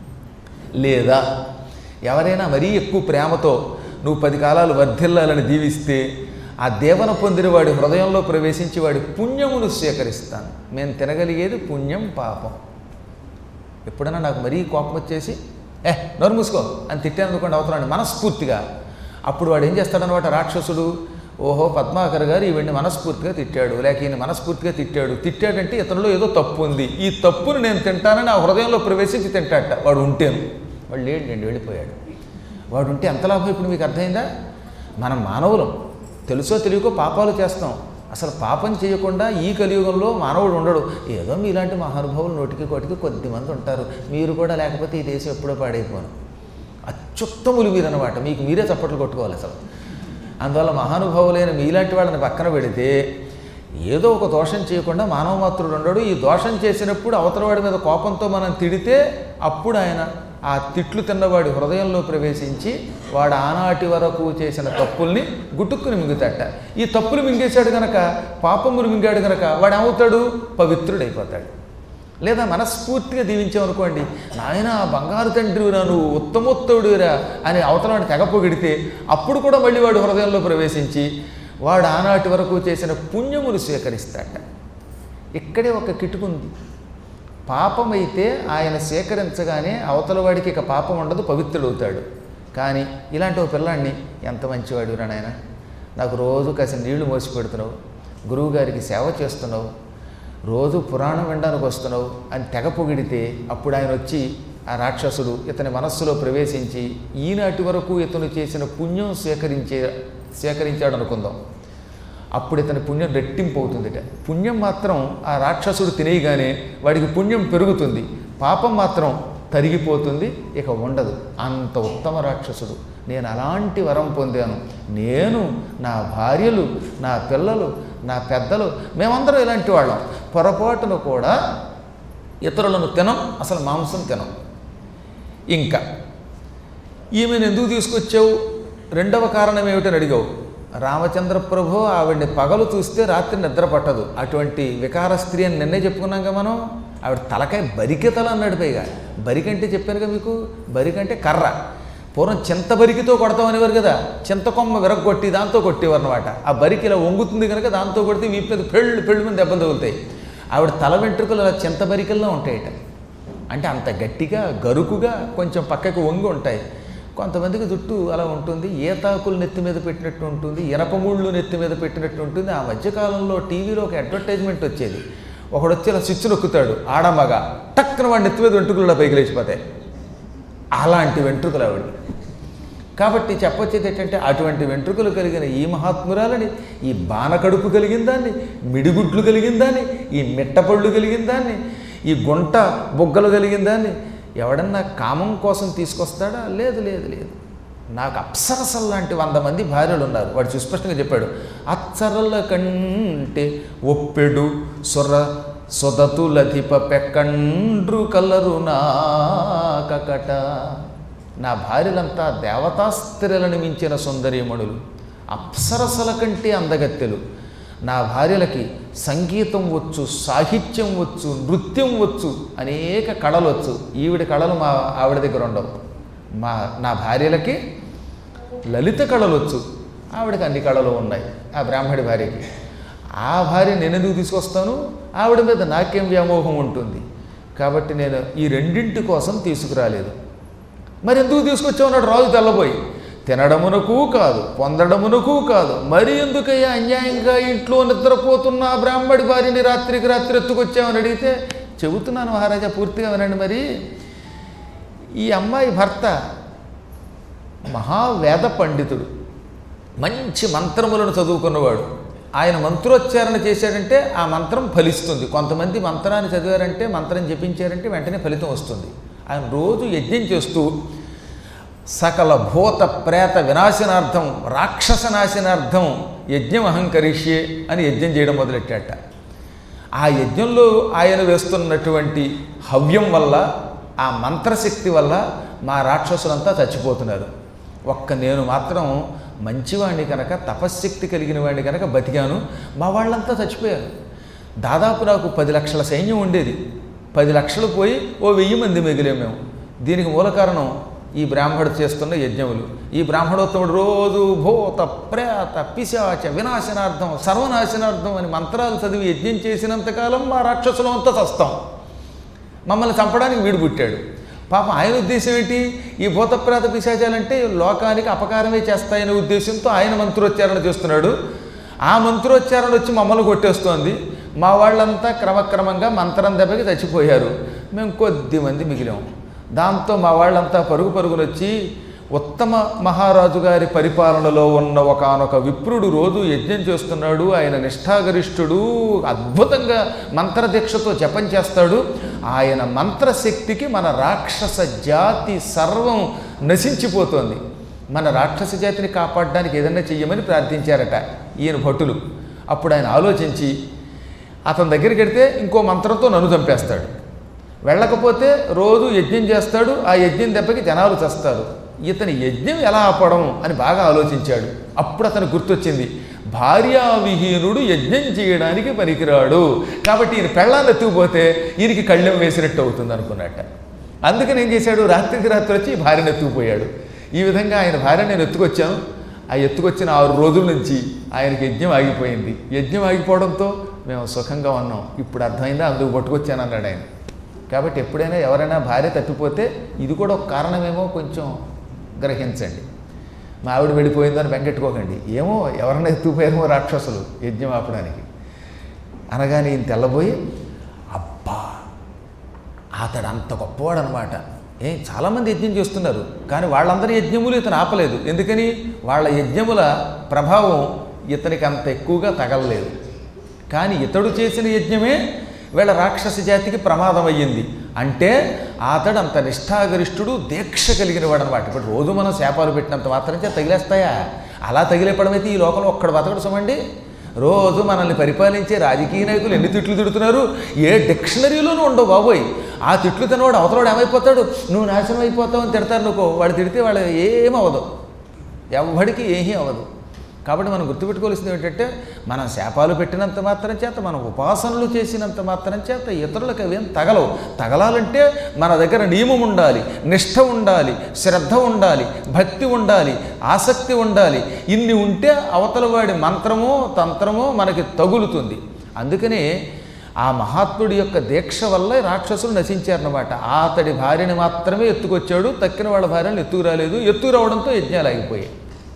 లేదా ఎవరైనా మరీ ఎక్కువ ప్రేమతో నువ్వు పది కాలాలు వర్ధిల్లాలని దీవిస్తే ఆ దేవన పొందిన వాడి హృదయంలో ప్రవేశించి వాడి పుణ్యమును స్వీకరిస్తాను మేము తినగలిగేది పుణ్యం పాపం ఎప్పుడైనా నాకు మరీ కోపం వచ్చేసి ఏ నోరు మూసుకో అని తిట్టాను అనుకోండి అవుతున్నాడు మనస్ఫూర్తిగా అప్పుడు వాడు ఏం చేస్తాడనమాట రాక్షసుడు ఓహో పద్మాకర్ గారు ఈవిడ్ని మనస్ఫూర్తిగా తిట్టాడు లేక ఈయన మనస్ఫూర్తిగా తిట్టాడు తిట్టాడంటే ఇతనిలో ఏదో తప్పు ఉంది ఈ తప్పును నేను తింటానని ఆ హృదయంలో ప్రవేశించి తింటాడట వాడు ఉంటేను వాడు లేడండి వెళ్ళిపోయాడు వాడు ఉంటే ఎంత లాభం ఇప్పుడు మీకు అర్థమైందా మనం మానవులం తెలుసో తెలియకో పాపాలు చేస్తాం అసలు పాపం చేయకుండా ఈ కలియుగంలో మానవుడు ఉండడు ఏదో మీలాంటి మహానుభావులు నోటికి కోటికి కొద్దిమంది ఉంటారు మీరు కూడా లేకపోతే ఈ దేశం ఎప్పుడో పాడైపోను అత్యుత్తములు మీరు అనమాట మీకు మీరే చప్పట్లు కొట్టుకోవాలి అసలు అందువల్ల మహానుభావులైన మీలాంటి వాళ్ళని పక్కన పెడితే ఏదో ఒక దోషం చేయకుండా మానవ మాత్రుడు ఉండడు ఈ దోషం చేసినప్పుడు అవతలవాడి మీద కోపంతో మనం తిడితే అప్పుడు ఆయన ఆ తిట్లు తిన్నవాడి హృదయంలో ప్రవేశించి వాడు ఆనాటి వరకు చేసిన తప్పుల్ని గుట్టుక్కుని మింగుతాట ఈ తప్పులు మింగేశాడు గనక పాపములు మింగాడు గనక వాడు ఏమవుతాడు పవిత్రుడైపోతాడు లేదా మనస్ఫూర్తిగా దీవించామనుకోండి నాయన బంగారు తండ్రిరా నువ్వు ఉత్తమోత్తముడిరా అని అవతలాన్ని తెగ పొగిడితే అప్పుడు కూడా మళ్ళీ వాడు హృదయంలో ప్రవేశించి వాడు ఆనాటి వరకు చేసిన పుణ్యములు స్వీకరిస్తాట ఇక్కడే ఒక కిటుకుంది పాపమైతే ఆయన స్వీకరించగానే అవతల వాడికి ఇక పాపం ఉండదు పవిత్రుడవుతాడు కానీ ఇలాంటి ఒక పిల్లాడిని ఎంత మంచివాడు రా నాయన నాకు రోజు కాసిన నీళ్లు మోసి పెడుతున్నావు గురువుగారికి సేవ చేస్తున్నావు రోజు పురాణం వినడానికి వస్తున్నావు అని తెగ పొగిడితే అప్పుడు ఆయన వచ్చి ఆ రాక్షసుడు ఇతని మనస్సులో ప్రవేశించి ఈనాటి వరకు ఇతను చేసిన పుణ్యం స్వీకరించే స్వీకరించాడు అనుకుందాం అప్పుడు ఇతని పుణ్యం రెట్టింపు అవుతుందిట పుణ్యం మాత్రం ఆ రాక్షసుడు తినేయగానే వాడికి పుణ్యం పెరుగుతుంది పాపం మాత్రం తరిగిపోతుంది ఇక ఉండదు అంత ఉత్తమ రాక్షసుడు నేను అలాంటి వరం పొందాను నేను నా భార్యలు నా పిల్లలు నా పెద్దలు మేమందరం ఇలాంటి వాళ్ళం పొరపాటును కూడా ఇతరులను తినం అసలు మాంసం తినం ఇంకా ఈమెను ఎందుకు తీసుకొచ్చావు రెండవ కారణం ఏమిటని అడిగావు రామచంద్ర ప్రభు ఆవిడ్ని పగలు చూస్తే రాత్రి నిద్ర పట్టదు అటువంటి వికార స్త్రీ అని నిన్నే చెప్పుకున్నాం మనం ఆవిడ తలకాయ బరికె తల అన్నాడు పైగా బరికంటే చెప్పానుగా మీకు బరికంటే కర్ర పూర్వం చింత బరికితో కొడతాం అనేవారు కదా చింతకొమ్మ విరగొట్టి దాంతో కొట్టేవారు అనమాట ఆ బరికి ఇలా వంగుతుంది కనుక దాంతో కొడితే వీపు మీద పెళ్ళు పెళ్ళు మీద దెబ్బలు తగులుతాయి ఆవిడ తల వెంట్రుకలు అలా చింత బరికల్లో ఉంటాయట అంటే అంత గట్టిగా గరుకుగా కొంచెం పక్కకు వంగి ఉంటాయి కొంతమందికి జుట్టు అలా ఉంటుంది ఏతాకులు నెత్తి మీద పెట్టినట్టు ఉంటుంది ఇనపముళ్ళు నెత్తి మీద పెట్టినట్టు ఉంటుంది ఆ మధ్యకాలంలో టీవీలో ఒక అడ్వర్టైజ్మెంట్ వచ్చేది ఒకడు వచ్చి ఇలా స్విచ్ నొక్కుతాడు ఆడమగ టక్కున వాడి నెత్తి మీద వెంట్రుకలు ఇలా పైకి లేచిపోతాయి అలాంటి వెంట్రుకలు ఆవిడ కాబట్టి చెప్పొచ్చేది ఏంటంటే అటువంటి వెంట్రుకలు కలిగిన ఈ మహాత్మురాలని ఈ బాణకడుపు కలిగిన దాన్ని మిడిగుడ్లు కలిగిన దాన్ని ఈ మిట్టపళ్ళు కలిగిన దాన్ని ఈ గుంట బొగ్గలు కలిగిన దాన్ని ఎవడన్నా కామం కోసం తీసుకొస్తాడా లేదు లేదు లేదు నాకు అప్సరసల్ లాంటి వంద మంది భార్యలు ఉన్నారు వాడు సుస్పష్టంగా చెప్పాడు అచ్చరల కంటే ఒప్పెడు సొర సొదతులధిప పెక్కండ్రు కలరు నాకకట నా భార్యలంతా దేవతాస్త్రీలను మించిన సుందరీమణులు అప్సరసల కంటే అందగత్తెలు నా భార్యలకి సంగీతం వచ్చు సాహిత్యం వచ్చు నృత్యం వచ్చు అనేక కళలు వచ్చు ఈవిడ కళలు మా ఆవిడ దగ్గర ఉండవు మా నా భార్యలకి లలిత కళలు వచ్చు ఆవిడకి అన్ని కళలు ఉన్నాయి ఆ బ్రాహ్మడి భార్యకి ఆ భార్య నేను ఎందుకు తీసుకొస్తాను ఆవిడ మీద నాకేం వ్యామోహం ఉంటుంది కాబట్టి నేను ఈ రెండింటి కోసం తీసుకురాలేదు మరి ఎందుకు తీసుకొచ్చావున్నాడు రాజు తెల్లబోయి తినడమునకు కాదు పొందడమునకు కాదు మరి ఎందుకయ్యా అన్యాయంగా ఇంట్లో నిద్రపోతున్న ఆ బ్రాహ్మడి భార్యని రాత్రికి రాత్రి ఎత్తుకొచ్చామని అడిగితే చెబుతున్నాను మహారాజా పూర్తిగా వినండి మరి ఈ అమ్మాయి భర్త మహావేద పండితుడు మంచి మంత్రములను చదువుకున్నవాడు ఆయన మంత్రోచ్చారణ చేశాడంటే ఆ మంత్రం ఫలిస్తుంది కొంతమంది మంత్రాన్ని చదివారంటే మంత్రం జపించారంటే వెంటనే ఫలితం వస్తుంది ఆయన రోజు యజ్ఞం చేస్తూ సకల భూత ప్రేత వినాశనార్థం రాక్షస నాశనార్థం యజ్ఞం అహంకరిష్యే అని యజ్ఞం చేయడం మొదలెట్టాట ఆ యజ్ఞంలో ఆయన వేస్తున్నటువంటి హవ్యం వల్ల ఆ మంత్రశక్తి వల్ల మా రాక్షసులంతా చచ్చిపోతున్నారు ఒక్క నేను మాత్రం మంచివాడిని కనుక తపశ్శక్తి కలిగిన వాడిని కనుక బతికాను మా వాళ్ళంతా చచ్చిపోయారు దాదాపు నాకు పది లక్షల సైన్యం ఉండేది పది లక్షలు పోయి ఓ వెయ్యి మంది మిగిలాం మేము దీనికి మూల కారణం ఈ బ్రాహ్మడు చేస్తున్న యజ్ఞములు ఈ బ్రాహ్మణోత్తముడు రోజు భూత ప్రేత పిశాచ వినాశనార్థం సర్వనాశనార్థం అని మంత్రాలు చదివి యజ్ఞం చేసినంతకాలం మా రాక్షసులం అంతా చస్తాం మమ్మల్ని చంపడానికి వీడు పుట్టాడు పాపం ఆయన ఉద్దేశం ఏంటి ఈ భూతప్రేత పిశాచాలంటే లోకానికి అపకారమే చేస్తాయనే ఉద్దేశంతో ఆయన మంత్రోచ్చారణ చేస్తున్నాడు ఆ మంత్రోచ్చారణ వచ్చి మమ్మల్ని కొట్టేస్తోంది మా వాళ్ళంతా క్రమక్రమంగా మంత్రం దెబ్బకి చచ్చిపోయారు మేము కొద్ది మంది మిగిలాం దాంతో మా వాళ్ళంతా పరుగు పరుగులు వచ్చి ఉత్తమ మహారాజు గారి పరిపాలనలో ఉన్న ఒకనొక విప్రుడు రోజు యజ్ఞం చేస్తున్నాడు ఆయన నిష్ఠాగరిష్ఠుడు అద్భుతంగా మంత్రదీక్షతో జపం చేస్తాడు ఆయన మంత్రశక్తికి మన రాక్షస జాతి సర్వం నశించిపోతోంది మన రాక్షస జాతిని కాపాడడానికి ఏదైనా చెయ్యమని ప్రార్థించారట ఈయన భటులు అప్పుడు ఆయన ఆలోచించి అతని దగ్గరికి వెడితే ఇంకో మంత్రంతో నన్ను చంపేస్తాడు వెళ్ళకపోతే రోజు యజ్ఞం చేస్తాడు ఆ యజ్ఞం దెబ్బకి జనాలు చేస్తారు ఇతని యజ్ఞం ఎలా ఆపడం అని బాగా ఆలోచించాడు అప్పుడు అతను గుర్తొచ్చింది భార్యావిహీనుడు యజ్ఞం చేయడానికి పనికిరాడు కాబట్టి ఈయన పెళ్ళాన్ని ఎత్తుకుపోతే ఈయనకి కళ్ళెం వేసినట్టు అవుతుంది అనుకున్నట్ట అందుకని ఏం చేశాడు రాత్రికి రాత్రి వచ్చి ఈ భార్యను ఎత్తుకుపోయాడు ఈ విధంగా ఆయన భార్య నేను ఎత్తుకొచ్చాను ఆ ఎత్తుకొచ్చిన ఆరు రోజుల నుంచి ఆయనకి యజ్ఞం ఆగిపోయింది యజ్ఞం ఆగిపోవడంతో మేము సుఖంగా ఉన్నాం ఇప్పుడు అర్థమైందా అందుకు పట్టుకొచ్చాను అన్నాడు ఆయన కాబట్టి ఎప్పుడైనా ఎవరైనా భార్య తప్పిపోతే ఇది కూడా ఒక కారణమేమో కొంచెం గ్రహించండి మా ఆవిడ వెళ్ళిపోయిందని వెంకెట్టుకోకండి ఏమో ఎవరైనా ఎత్తుకుపోయారేమో రాక్షసులు యజ్ఞం ఆపడానికి అనగానే ఈయన తెల్లబోయి అబ్బా అతడు అంత గొప్పవాడు అనమాట ఏ చాలామంది యజ్ఞం చేస్తున్నారు కానీ వాళ్ళందరి యజ్ఞములు ఇతను ఆపలేదు ఎందుకని వాళ్ళ యజ్ఞముల ప్రభావం ఇతనికి అంత ఎక్కువగా తగలలేదు కానీ ఇతడు చేసిన యజ్ఞమే వీళ్ళ రాక్షస జాతికి ప్రమాదం అయ్యింది అంటే అతడు అంత నిష్ఠాగరిష్ఠుడు దీక్ష కలిగిన వాడు అనమాట ఇప్పుడు రోజు మనం శాపాలు పెట్టినంత మాత్రం చేత తగిలేస్తాయా అలా తగిలేపడం అయితే ఈ లోకంలో ఒక్కడ బతకడు సుమండి రోజు మనల్ని పరిపాలించే రాజకీయ నాయకులు ఎన్ని తిట్లు తిడుతున్నారు ఏ డిక్షనరీలోనూ ఉండవు బాబోయ్ ఆ తిట్లు తినవాడు అవతలవాడు ఏమైపోతాడు నువ్వు నాశనం అయిపోతావు అని తిడతారు నువ్వు వాడు తిడితే వాడు ఏమవ్వదు ఎవ్వడికి ఏమీ అవ్వదు కాబట్టి మనం గుర్తుపెట్టుకోవాల్సింది ఏంటంటే మనం శాపాలు పెట్టినంత మాత్రం చేత మనం ఉపాసనలు చేసినంత మాత్రం చేత ఇతరులకు అవేం తగలవు తగలాలంటే మన దగ్గర నియమం ఉండాలి నిష్ఠ ఉండాలి శ్రద్ధ ఉండాలి భక్తి ఉండాలి ఆసక్తి ఉండాలి ఇన్ని ఉంటే అవతల వాడి మంత్రమో తంత్రమో మనకి తగులుతుంది అందుకనే ఆ మహాత్ముడి యొక్క దీక్ష వల్ల రాక్షసులు నశించారన్నమాట ఆ అతడి భార్యని మాత్రమే ఎత్తుకొచ్చాడు తక్కిన వాళ్ళ భార్యను ఎత్తుకు రాలేదు ఎత్తుకు రావడంతో యజ్ఞాలు ఆగిపోయాయి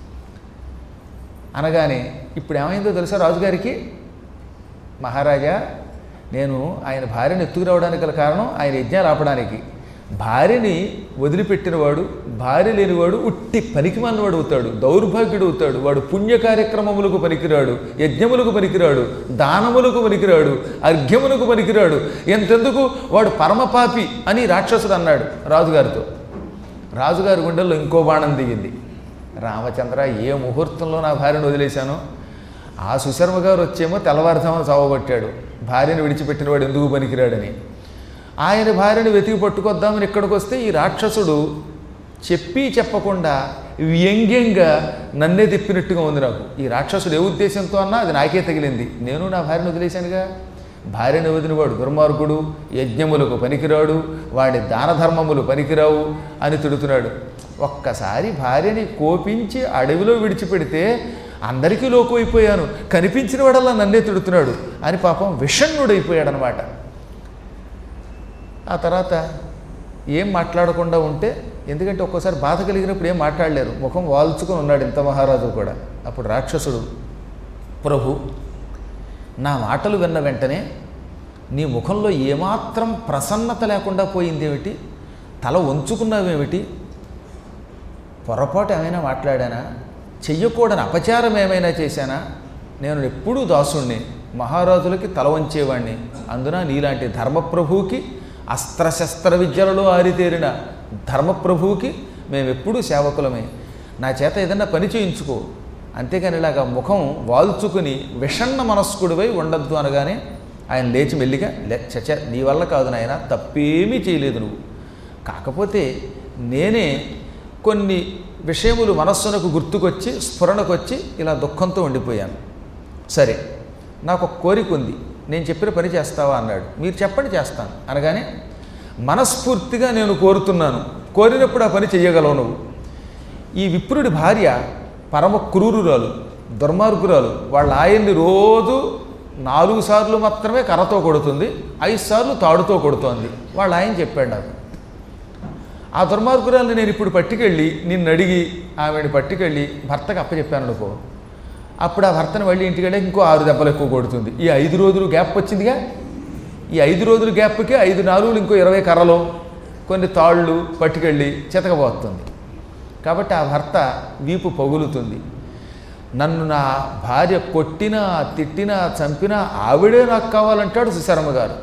అనగానే ఇప్పుడు ఏమైందో తెలుసా రాజుగారికి మహారాజా నేను ఆయన భార్యను ఎత్తుకురావడానికి గల కారణం ఆయన యజ్ఞాలు ఆపడానికి భార్యని వదిలిపెట్టినవాడు భార్య లేనివాడు ఉట్టి పనికి వాడు అవుతాడు దౌర్భాగ్యుడు అవుతాడు వాడు పుణ్య కార్యక్రమములకు పనికిరాడు యజ్ఞములకు పనికిరాడు దానములకు పనికిరాడు అర్ఘ్యములకు పనికిరాడు ఎంతెందుకు వాడు పరమపాపి అని రాక్షసుడు అన్నాడు రాజుగారితో రాజుగారి గుండెల్లో ఇంకో బాణం దిగింది రామచంద్ర ఏ ముహూర్తంలో నా భార్యను వదిలేశానో ఆ సుశర్మ గారు వచ్చేమో తెల్లవారుజామున చావగొట్టాడు భార్యను విడిచిపెట్టినవాడు ఎందుకు పనికిరాడని ఆయన భార్యను వెతికి పట్టుకొద్దామని ఇక్కడికి వస్తే ఈ రాక్షసుడు చెప్పి చెప్పకుండా వ్యంగ్యంగా నన్నే తిప్పినట్టుగా ఉంది నాకు ఈ రాక్షసుడు ఏ ఉద్దేశంతో అన్నా అది నాకే తగిలింది నేను నా భార్యను వదిలేశానుగా భార్యను వదిలివాడు దుర్మార్గుడు యజ్ఞములకు పనికిరాడు వాడి దాన ధర్మములు పనికిరావు అని తిడుతున్నాడు ఒక్కసారి భార్యని కోపించి అడవిలో విడిచిపెడితే అందరికీ లోకువైపోయాను కనిపించిన వాడల్లా నన్నే తిడుతున్నాడు అని పాపం విషణ్ణుడైపోయాడనమాట ఆ తర్వాత ఏం మాట్లాడకుండా ఉంటే ఎందుకంటే ఒక్కోసారి బాధ కలిగినప్పుడు ఏం మాట్లాడలేరు ముఖం వాల్చుకొని ఉన్నాడు ఇంత మహారాజు కూడా అప్పుడు రాక్షసుడు ప్రభు నా మాటలు విన్న వెంటనే నీ ముఖంలో ఏమాత్రం ప్రసన్నత లేకుండా పోయిందేమిటి తల వంచుకున్నావేమిటి పొరపాటు ఏమైనా మాట్లాడానా చెయ్యకూడని అపచారం ఏమైనా చేశానా నేను ఎప్పుడూ దాసుణ్ణి మహారాజులకి తల వంచేవాణ్ణి అందున నీలాంటి ధర్మప్రభువుకి అస్త్రశస్త్ర విద్యలలో ఆరితేరిన ధర్మప్రభువుకి మేము ఎప్పుడూ సేవకులమే నా చేత ఏదన్నా పని చేయించుకో అంతేగాని ఇలాగా ముఖం వాల్చుకుని విషణ్ణ మనస్కుడివై ఉండద్దు అనగానే ఆయన లేచి మెల్లిగా లే చచ నీ వల్ల కాదు నాయన తప్పేమీ చేయలేదు నువ్వు కాకపోతే నేనే కొన్ని విషయములు మనస్సునకు గుర్తుకొచ్చి స్ఫురణకొచ్చి ఇలా దుఃఖంతో ఉండిపోయాను సరే నాకు ఒక కోరిక ఉంది నేను చెప్పిన పని చేస్తావా అన్నాడు మీరు చెప్పండి చేస్తాను అనగానే మనస్ఫూర్తిగా నేను కోరుతున్నాను కోరినప్పుడు ఆ పని చెయ్యగలవు నువ్వు ఈ విప్రుడి భార్య పరమ క్రూరురాలు దుర్మార్గురాలు వాళ్ళ ఆయన్ని రోజు నాలుగు సార్లు మాత్రమే కర్రతో కొడుతుంది ఐదు సార్లు తాడుతో కొడుతోంది వాళ్ళ ఆయన చెప్పాడు నాకు ఆ దుర్మార్గురాల్ని నేను ఇప్పుడు పట్టుకెళ్ళి నిన్ను అడిగి ఆమెను పట్టుకెళ్ళి భర్తకు అప్పచెప్పాను అనుకో అప్పుడు ఆ భర్తను మళ్ళీ ఇంటికి వెళ్ళి ఇంకో ఆరు దెబ్బలు ఎక్కువ కొడుతుంది ఈ ఐదు రోజులు గ్యాప్ వచ్చిందిగా ఈ ఐదు రోజుల గ్యాప్కి ఐదు నాలుగులు ఇంకో ఇరవై కర్రలు కొన్ని తాళ్ళు పట్టుకెళ్ళి చితకబోతుంది కాబట్టి ఆ భర్త వీపు పగులుతుంది నన్ను నా భార్య కొట్టినా తిట్టినా చంపినా ఆవిడే నాకు కావాలంటాడు సుశర్మ గారు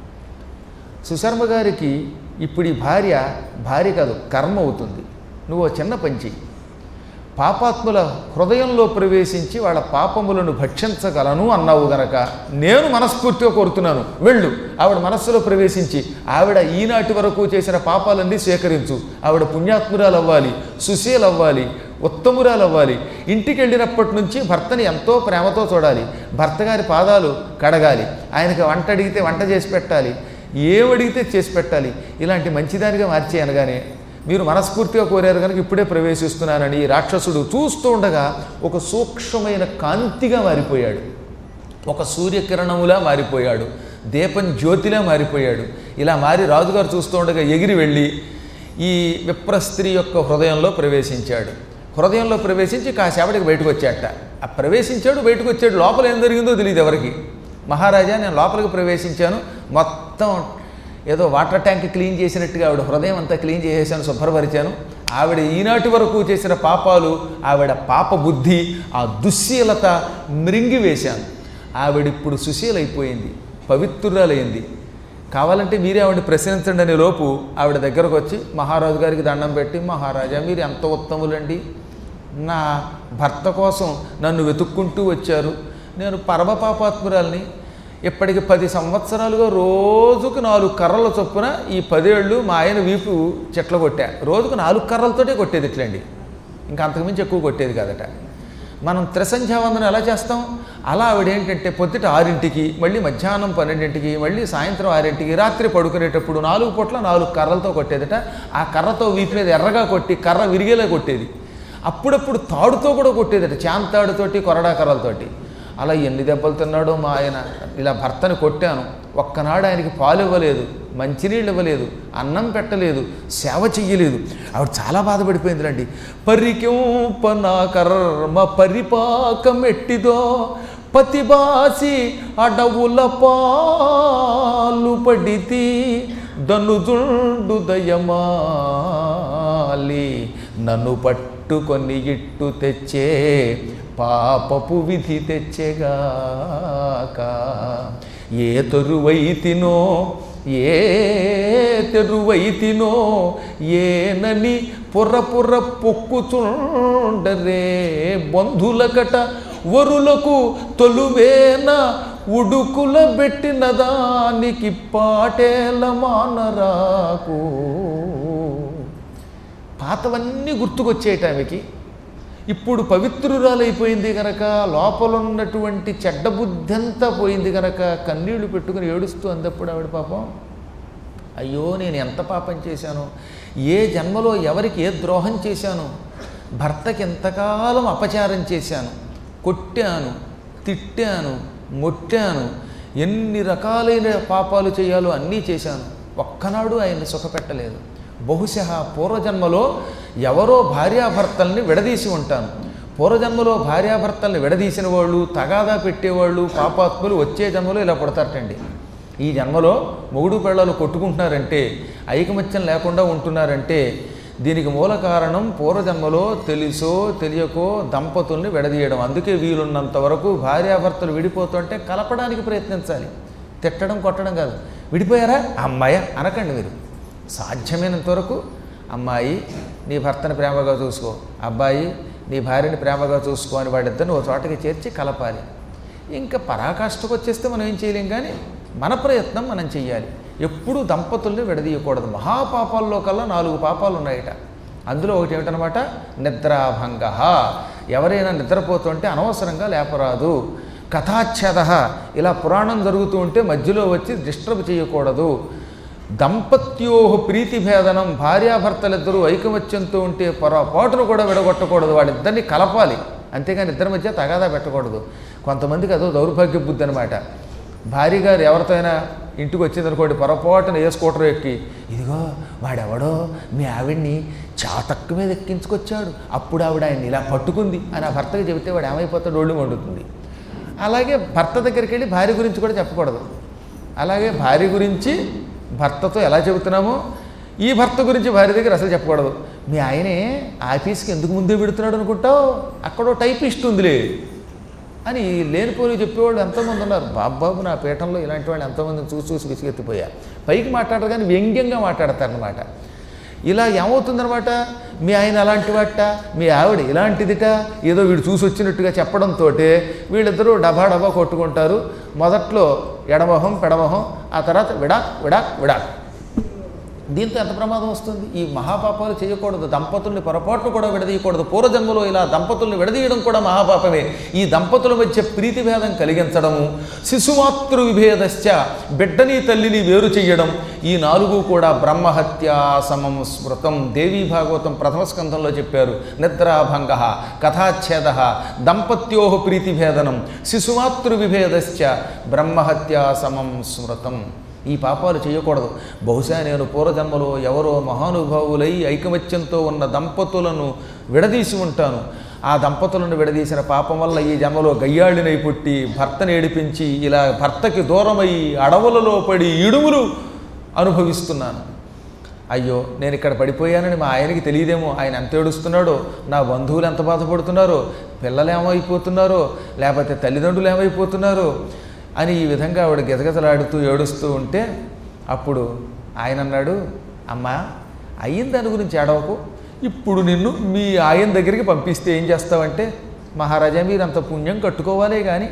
సుశర్మ గారికి ఇప్పుడు ఈ భార్య భార్య కాదు కర్మ అవుతుంది నువ్వు ఓ చిన్న పంచి పాపాత్ముల హృదయంలో ప్రవేశించి వాళ్ళ పాపములను భక్షించగలను అన్నావు గనక నేను మనస్ఫూర్తిగా కోరుతున్నాను వెళ్ళు ఆవిడ మనస్సులో ప్రవేశించి ఆవిడ ఈనాటి వరకు చేసిన పాపాలన్నీ స్వీకరించు ఆవిడ పుణ్యాత్మురాలు అవ్వాలి సుశీల్ అవ్వాలి ఉత్తమురాలు అవ్వాలి ఇంటికి వెళ్ళినప్పటి నుంచి భర్తని ఎంతో ప్రేమతో చూడాలి భర్త గారి పాదాలు కడగాలి ఆయనకి వంట అడిగితే వంట చేసి పెట్టాలి ఏం అడిగితే చేసి పెట్టాలి ఇలాంటి మంచిదానిగా మార్చే అనగానే మీరు మనస్ఫూర్తిగా కోరారు కనుక ఇప్పుడే ప్రవేశిస్తున్నానని ఈ రాక్షసుడు చూస్తూ ఉండగా ఒక సూక్ష్మమైన కాంతిగా మారిపోయాడు ఒక సూర్యకిరణములా మారిపోయాడు దీపం జ్యోతిలా మారిపోయాడు ఇలా మారి రాజుగారు చూస్తూ ఉండగా ఎగిరి వెళ్ళి ఈ విప్రస్త్రీ యొక్క హృదయంలో ప్రవేశించాడు హృదయంలో ప్రవేశించి కాసేపటికి బయటకు వచ్చాట ఆ ప్రవేశించాడు బయటకు వచ్చాడు లోపల ఏం జరిగిందో తెలియదు ఎవరికి మహారాజా నేను లోపలికి ప్రవేశించాను మొత్తం ఏదో వాటర్ ట్యాంక్ క్లీన్ చేసినట్టుగా ఆవిడ హృదయం అంతా క్లీన్ చేసేసాను శుభ్రపరిచాను ఆవిడ ఈనాటి వరకు చేసిన పాపాలు ఆవిడ పాప బుద్ధి ఆ దుశ్శీలత మృంగి వేశాను ఆవిడ ఇప్పుడు సుశీలైపోయింది పవిత్రురాలైంది కావాలంటే మీరే ఆవిడ ప్రశ్నించండి అనే లోపు ఆవిడ దగ్గరకు వచ్చి మహారాజు గారికి దండం పెట్టి మహారాజా మీరు ఎంత ఉత్తములండి నా భర్త కోసం నన్ను వెతుక్కుంటూ వచ్చారు నేను పరమ పాపాత్మురాల్ని ఇప్పటికి పది సంవత్సరాలుగా రోజుకు నాలుగు కర్రల చొప్పున ఈ పదేళ్ళు మా ఆయన వీపు చెట్ల కొట్టా రోజుకు నాలుగు కర్రలతోటే కొట్టేది ఇట్లండి ఇంకా అంతకుమించి ఎక్కువ కొట్టేది కాదట మనం త్రిసంధ్యావందనం ఎలా చేస్తాం అలా ఆవిడ ఏంటంటే పొద్దుట ఆరింటికి మళ్ళీ మధ్యాహ్నం పన్నెండింటికి మళ్ళీ సాయంత్రం ఆరింటికి రాత్రి పడుకునేటప్పుడు నాలుగు పూట్ల నాలుగు కర్రలతో కొట్టేదట ఆ కర్రతో వీపు మీద ఎర్రగా కొట్టి కర్ర విరిగేలా కొట్టేది అప్పుడప్పుడు తాడుతో కూడా కొట్టేదట చాంతాడుతోటి కొరడా కర్రలతోటి అలా ఎన్ని దెబ్బలు తిన్నాడో మా ఆయన ఇలా భర్తని కొట్టాను ఒక్కనాడు ఆయనకి పాలు ఇవ్వలేదు మంచినీళ్ళు ఇవ్వలేదు అన్నం పెట్టలేదు సేవ చెయ్యలేదు ఆవిడ చాలా బాధపడిపోయిందిలండి పరికింప నా కర్మ పరిపాకం ఎట్టిదో పతిబాసి అడవుల పాలు పడితి దనుజుండు దయమాలి నన్ను పట్టుకొని ఇట్టు తెచ్చే పాపపు విధి తెచ్చెగాక ఏ తరువైతినో ఏ తెరువైతినో ఏనని పుర్ర పుర్ర పొక్కుచుండరే బంధులకట వరులకు తొలువేన ఉడుకుల పెట్టిన దానికి పాటేల మానరాకు పాతవన్నీ గుర్తుకొచ్చేట ఆమెకి ఇప్పుడు పవిత్రురాలైపోయింది కనుక లోపల ఉన్నటువంటి చెడ్డ బుద్ధి అంతా పోయింది కనుక కన్నీళ్లు పెట్టుకుని ఏడుస్తూ అందప్పుడు ఆవిడ పాపం అయ్యో నేను ఎంత పాపం చేశాను ఏ జన్మలో ఎవరికి ఏ ద్రోహం చేశాను భర్తకి ఎంతకాలం అపచారం చేశాను కొట్టాను తిట్టాను మొట్టాను ఎన్ని రకాలైన పాపాలు చేయాలో అన్నీ చేశాను ఒక్కనాడు ఆయన్ని సుఖపెట్టలేదు బహుశా పూర్వజన్మలో ఎవరో భార్యాభర్తల్ని విడదీసి ఉంటాను పూర్వజన్మలో భార్యాభర్తల్ని విడదీసిన వాళ్ళు తగాదా పెట్టేవాళ్ళు పాపాత్ములు వచ్చే జన్మలో ఇలా పుడతారటండి ఈ జన్మలో మొగుడు పెళ్ళాలు కొట్టుకుంటున్నారంటే ఐకమత్యం లేకుండా ఉంటున్నారంటే దీనికి మూల కారణం పూర్వజన్మలో తెలుసో తెలియకో దంపతుల్ని విడదీయడం అందుకే వీలున్నంత వరకు భార్యాభర్తలు విడిపోతుంటే కలపడానికి ప్రయత్నించాలి తిట్టడం కొట్టడం కాదు విడిపోయారా అమ్మాయ అనకండి మీరు సాధ్యమైనంత వరకు అమ్మాయి నీ భర్తని ప్రేమగా చూసుకో అబ్బాయి నీ భార్యని ప్రేమగా చూసుకో అని వాడిద్దరిని ఒక చోటకి చేర్చి కలపాలి ఇంకా పరాకాష్ఠకు వచ్చేస్తే మనం ఏం చేయలేం కానీ మన ప్రయత్నం మనం చెయ్యాలి ఎప్పుడూ దంపతుల్ని విడదీయకూడదు మహాపాపాల్లో కల్లా నాలుగు పాపాలు ఉన్నాయట అందులో ఒకటి ఏమిటనమాట నిద్రాభంగ ఎవరైనా నిద్రపోతుంటే అనవసరంగా లేపరాదు కథాచ్ఛేద ఇలా పురాణం జరుగుతూ ఉంటే మధ్యలో వచ్చి డిస్టర్బ్ చేయకూడదు దంపత్యో ప్రీతిభేదనం భార్యాభర్తలిద్దరూ ఐకమత్యంతో ఉంటే పొరపాటును కూడా విడగొట్టకూడదు వాళ్ళిద్దరిని కలపాలి అంతేగాని ఇద్దరి మధ్య తగాదా పెట్టకూడదు కొంతమందికి అదో దౌర్భాగ్య బుద్ధి అనమాట భార్య గారు ఎవరితో అయినా ఇంటికి వచ్చిందనుకోండి పొరపాటున ఏ స్కూటర్ ఎక్కి ఇదిగో వాడెవడో మీ ఆవిడ్ని చాతక్కు మీద ఎక్కించుకొచ్చాడు అప్పుడు ఆవిడ ఆయన్ని ఇలా పట్టుకుంది అని ఆ భర్తకి చెబితే వాడు ఏమైపోతాడు ఒళ్ళు వండుతుంది అలాగే భర్త దగ్గరికి వెళ్ళి భార్య గురించి కూడా చెప్పకూడదు అలాగే భార్య గురించి భర్తతో ఎలా చెబుతున్నామో ఈ భర్త గురించి భార్య దగ్గర అసలు చెప్పకూడదు మీ ఆయనే ఆఫీస్కి ఎందుకు ముందే పెడుతున్నాడు అనుకుంటావు అక్కడో టైపిస్ట్ ఉందిలే అని లేనిపోయి చెప్పేవాళ్ళు ఎంతోమంది ఉన్నారు బాబాబు నా పీఠంలో ఇలాంటి వాళ్ళు ఎంతోమందిని చూసి చూసి విసిగెత్తిపోయా పైకి మాట్లాడరు కానీ వ్యంగ్యంగా మాట్లాడతారనమాట ఇలా ఏమవుతుందనమాట మీ ఆయన అలాంటి వాట మీ ఆవిడ ఇలాంటిదిట ఏదో వీడు చూసి వచ్చినట్టుగా చెప్పడంతో వీళ్ళిద్దరూ డబా డబా కొట్టుకుంటారు మొదట్లో ఎడమొహం పెడమొహం ఆ తర్వాత విడాక్ విడాక్ విడాక్ దీంతో ఎంత ప్రమాదం వస్తుంది ఈ మహాపాపాలు చేయకూడదు దంపతుల్ని పొరపాట్లు కూడా విడదీయకూడదు పూర్వజన్మలో ఇలా దంపతుల్ని విడదీయడం కూడా మహాపాపమే ఈ దంపతుల మధ్య ప్రీతిభేదం కలిగించడము శిశుమాతృ విభేదశ్చ బిడ్డని తల్లిని వేరు చెయ్యడం ఈ నాలుగు కూడా బ్రహ్మహత్యా సమం స్మృతం దేవీ భాగవతం ప్రథమ స్కంధంలో చెప్పారు నిద్రాభంగ కథాచ్ఛేద దంపత్యో ప్రీతిభేదనం శిశుమాతృ విభేదశ్చ బ్రహ్మహత్యా సమం స్మృతం ఈ పాపాలు చేయకూడదు బహుశా నేను పూర్వజన్మలో ఎవరో మహానుభావులై ఐకమత్యంతో ఉన్న దంపతులను విడదీసి ఉంటాను ఆ దంపతులను విడదీసిన పాపం వల్ల ఈ జన్మలో గయ్యాళినై పుట్టి భర్తను ఏడిపించి ఇలా భర్తకి దూరమై అడవులలో పడి ఇడుములు అనుభవిస్తున్నాను అయ్యో నేను ఇక్కడ పడిపోయానని మా ఆయనకి తెలియదేమో ఆయన ఎంత ఏడుస్తున్నాడో నా బంధువులు ఎంత బాధపడుతున్నారో పిల్లలు ఏమైపోతున్నారో లేకపోతే తల్లిదండ్రులు ఏమైపోతున్నారో అని ఈ విధంగా ఆవిడ గజగజలాడుతూ ఏడుస్తూ ఉంటే అప్పుడు ఆయన అన్నాడు అమ్మా అయ్యిన దాని గురించి ఏడవకు ఇప్పుడు నిన్ను మీ ఆయన దగ్గరికి పంపిస్తే ఏం చేస్తావంటే మహారాజా మీరు అంత పుణ్యం కట్టుకోవాలే కానీ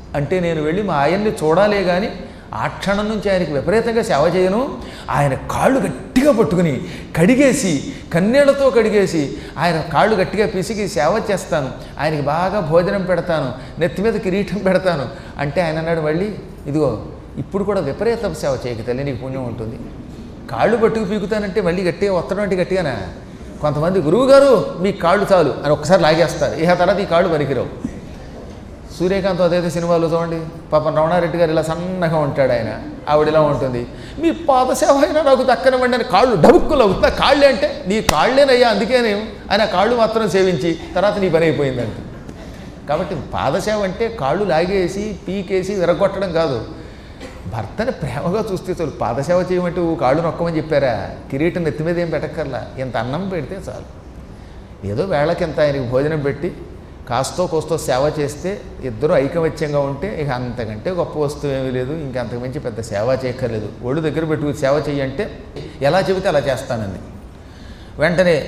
అంటే నేను వెళ్ళి మా ఆయన్ని చూడాలే కానీ ఆ క్షణం నుంచి ఆయనకి విపరీతంగా సేవ చేయను ఆయన కాళ్ళు గట్టిగా పట్టుకుని కడిగేసి కన్నీళ్లతో కడిగేసి ఆయన కాళ్ళు గట్టిగా పిసికి సేవ చేస్తాను ఆయనకి బాగా భోజనం పెడతాను నెత్తి మీద కిరీటం పెడతాను అంటే ఆయన అన్నాడు మళ్ళీ ఇదిగో ఇప్పుడు కూడా విపరీత సేవ చేయక తల్లి నీకు పుణ్యం ఉంటుంది కాళ్ళు పట్టుకు పీకుతానంటే మళ్ళీ గట్టిగా ఒత్తడం అంటే గట్టిగానా కొంతమంది గురువు గారు మీ కాళ్ళు చాలు అని ఒక్కసారి లాగేస్తారు ఇక తర్వాత ఈ కాళ్ళు పనికిరావు సూర్యకాంత్ అదైతే సినిమాలో చూడండి పాపం రమణారెడ్డి గారు ఇలా సన్నగా ఉంటాడు ఆయన ఆవిడ ఇలా ఉంటుంది మీ పాద సేవ అయినా నాకు దక్కనివ్వండి అని కాళ్ళు డబుక్కులు అవుతున్నా కాళ్ళే అంటే నీ కాళ్ళేనయ్యా అందుకేనే ఆయన ఆ కాళ్ళు మాత్రం సేవించి తర్వాత నీ పని అయిపోయిందంట కాబట్టి పాదసేవ అంటే కాళ్ళు లాగేసి పీకేసి విరగొట్టడం కాదు భర్తని ప్రేమగా చూస్తే చాలు పాదసేవ చేయమంటే ఓ కాళ్ళు నొక్కమని చెప్పారా కిరీటం నెత్తి మీద ఏం పెట్టక్కర్లా ఇంత అన్నం పెడితే చాలు ఏదో వేళకింత ఆయనకి భోజనం పెట్టి కాస్తో కోస్తో సేవ చేస్తే ఇద్దరు ఐకమత్యంగా ఉంటే ఇక అంతకంటే గొప్ప వస్తువు ఏమీ లేదు ఇంకా అంతకుమించి పెద్ద సేవ చేయక్కర్లేదు ఒళ్ళు దగ్గర పెట్టుకుని సేవ చెయ్యంటే ఎలా చెబితే అలా చేస్తానంది వెంటనే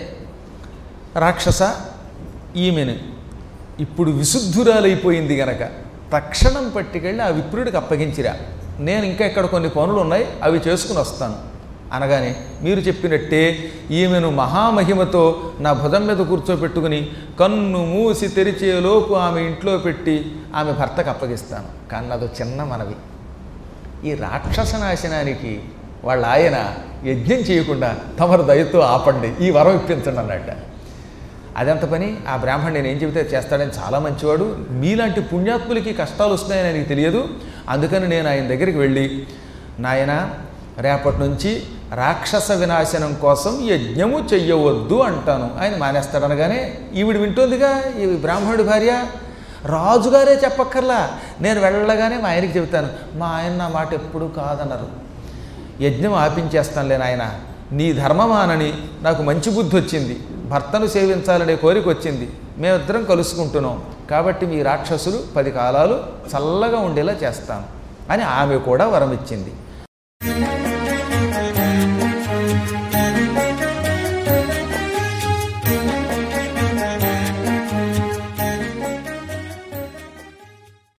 రాక్షస ఈమెను ఇప్పుడు విశుద్ధురాలైపోయింది గనక తక్షణం పట్టుకెళ్ళి ఆ విప్రుడికి అప్పగించిరా నేను ఇంకా ఇక్కడ కొన్ని పనులు ఉన్నాయి అవి చేసుకుని వస్తాను అనగానే మీరు చెప్పినట్టే ఈమెను మహామహిమతో నా భుజం మీద కూర్చోపెట్టుకుని కన్ను మూసి తెరిచేలోపు ఆమె ఇంట్లో పెట్టి ఆమె భర్తకు అప్పగిస్తాను కానీ అదో చిన్న మనవి ఈ రాక్షస నాశనానికి వాళ్ళ ఆయన యజ్ఞం చేయకుండా తమరు దయతో ఆపండి ఈ వరం ఇప్పించండి అన్నట్ట అదంత పని ఆ బ్రాహ్మణ్ నేను ఏం చెబితే చేస్తాడని చాలా మంచివాడు మీలాంటి పుణ్యాత్ములకి కష్టాలు వస్తున్నాయని ఆయనకి తెలియదు అందుకని నేను ఆయన దగ్గరికి వెళ్ళి నాయన రేపటి నుంచి రాక్షస వినాశనం కోసం యజ్ఞము చెయ్యవద్దు అంటాను ఆయన మానేస్తాడు అనగానే ఈవిడ వింటుందిగా ఈ బ్రాహ్మణుడి భార్య రాజుగారే చెప్పక్కర్లా నేను వెళ్ళగానే మా ఆయనకి చెబుతాను మా ఆయన నా మాట ఎప్పుడూ కాదన్నారు యజ్ఞం ఆపించేస్తానులే నాయన నీ ధర్మమానని నాకు మంచి బుద్ధి వచ్చింది భర్తను సేవించాలనే కోరిక వచ్చింది మేమిద్దరం కలుసుకుంటున్నాం కాబట్టి మీ రాక్షసులు పది కాలాలు చల్లగా ఉండేలా చేస్తాను అని ఆమె కూడా వరం ఇచ్చింది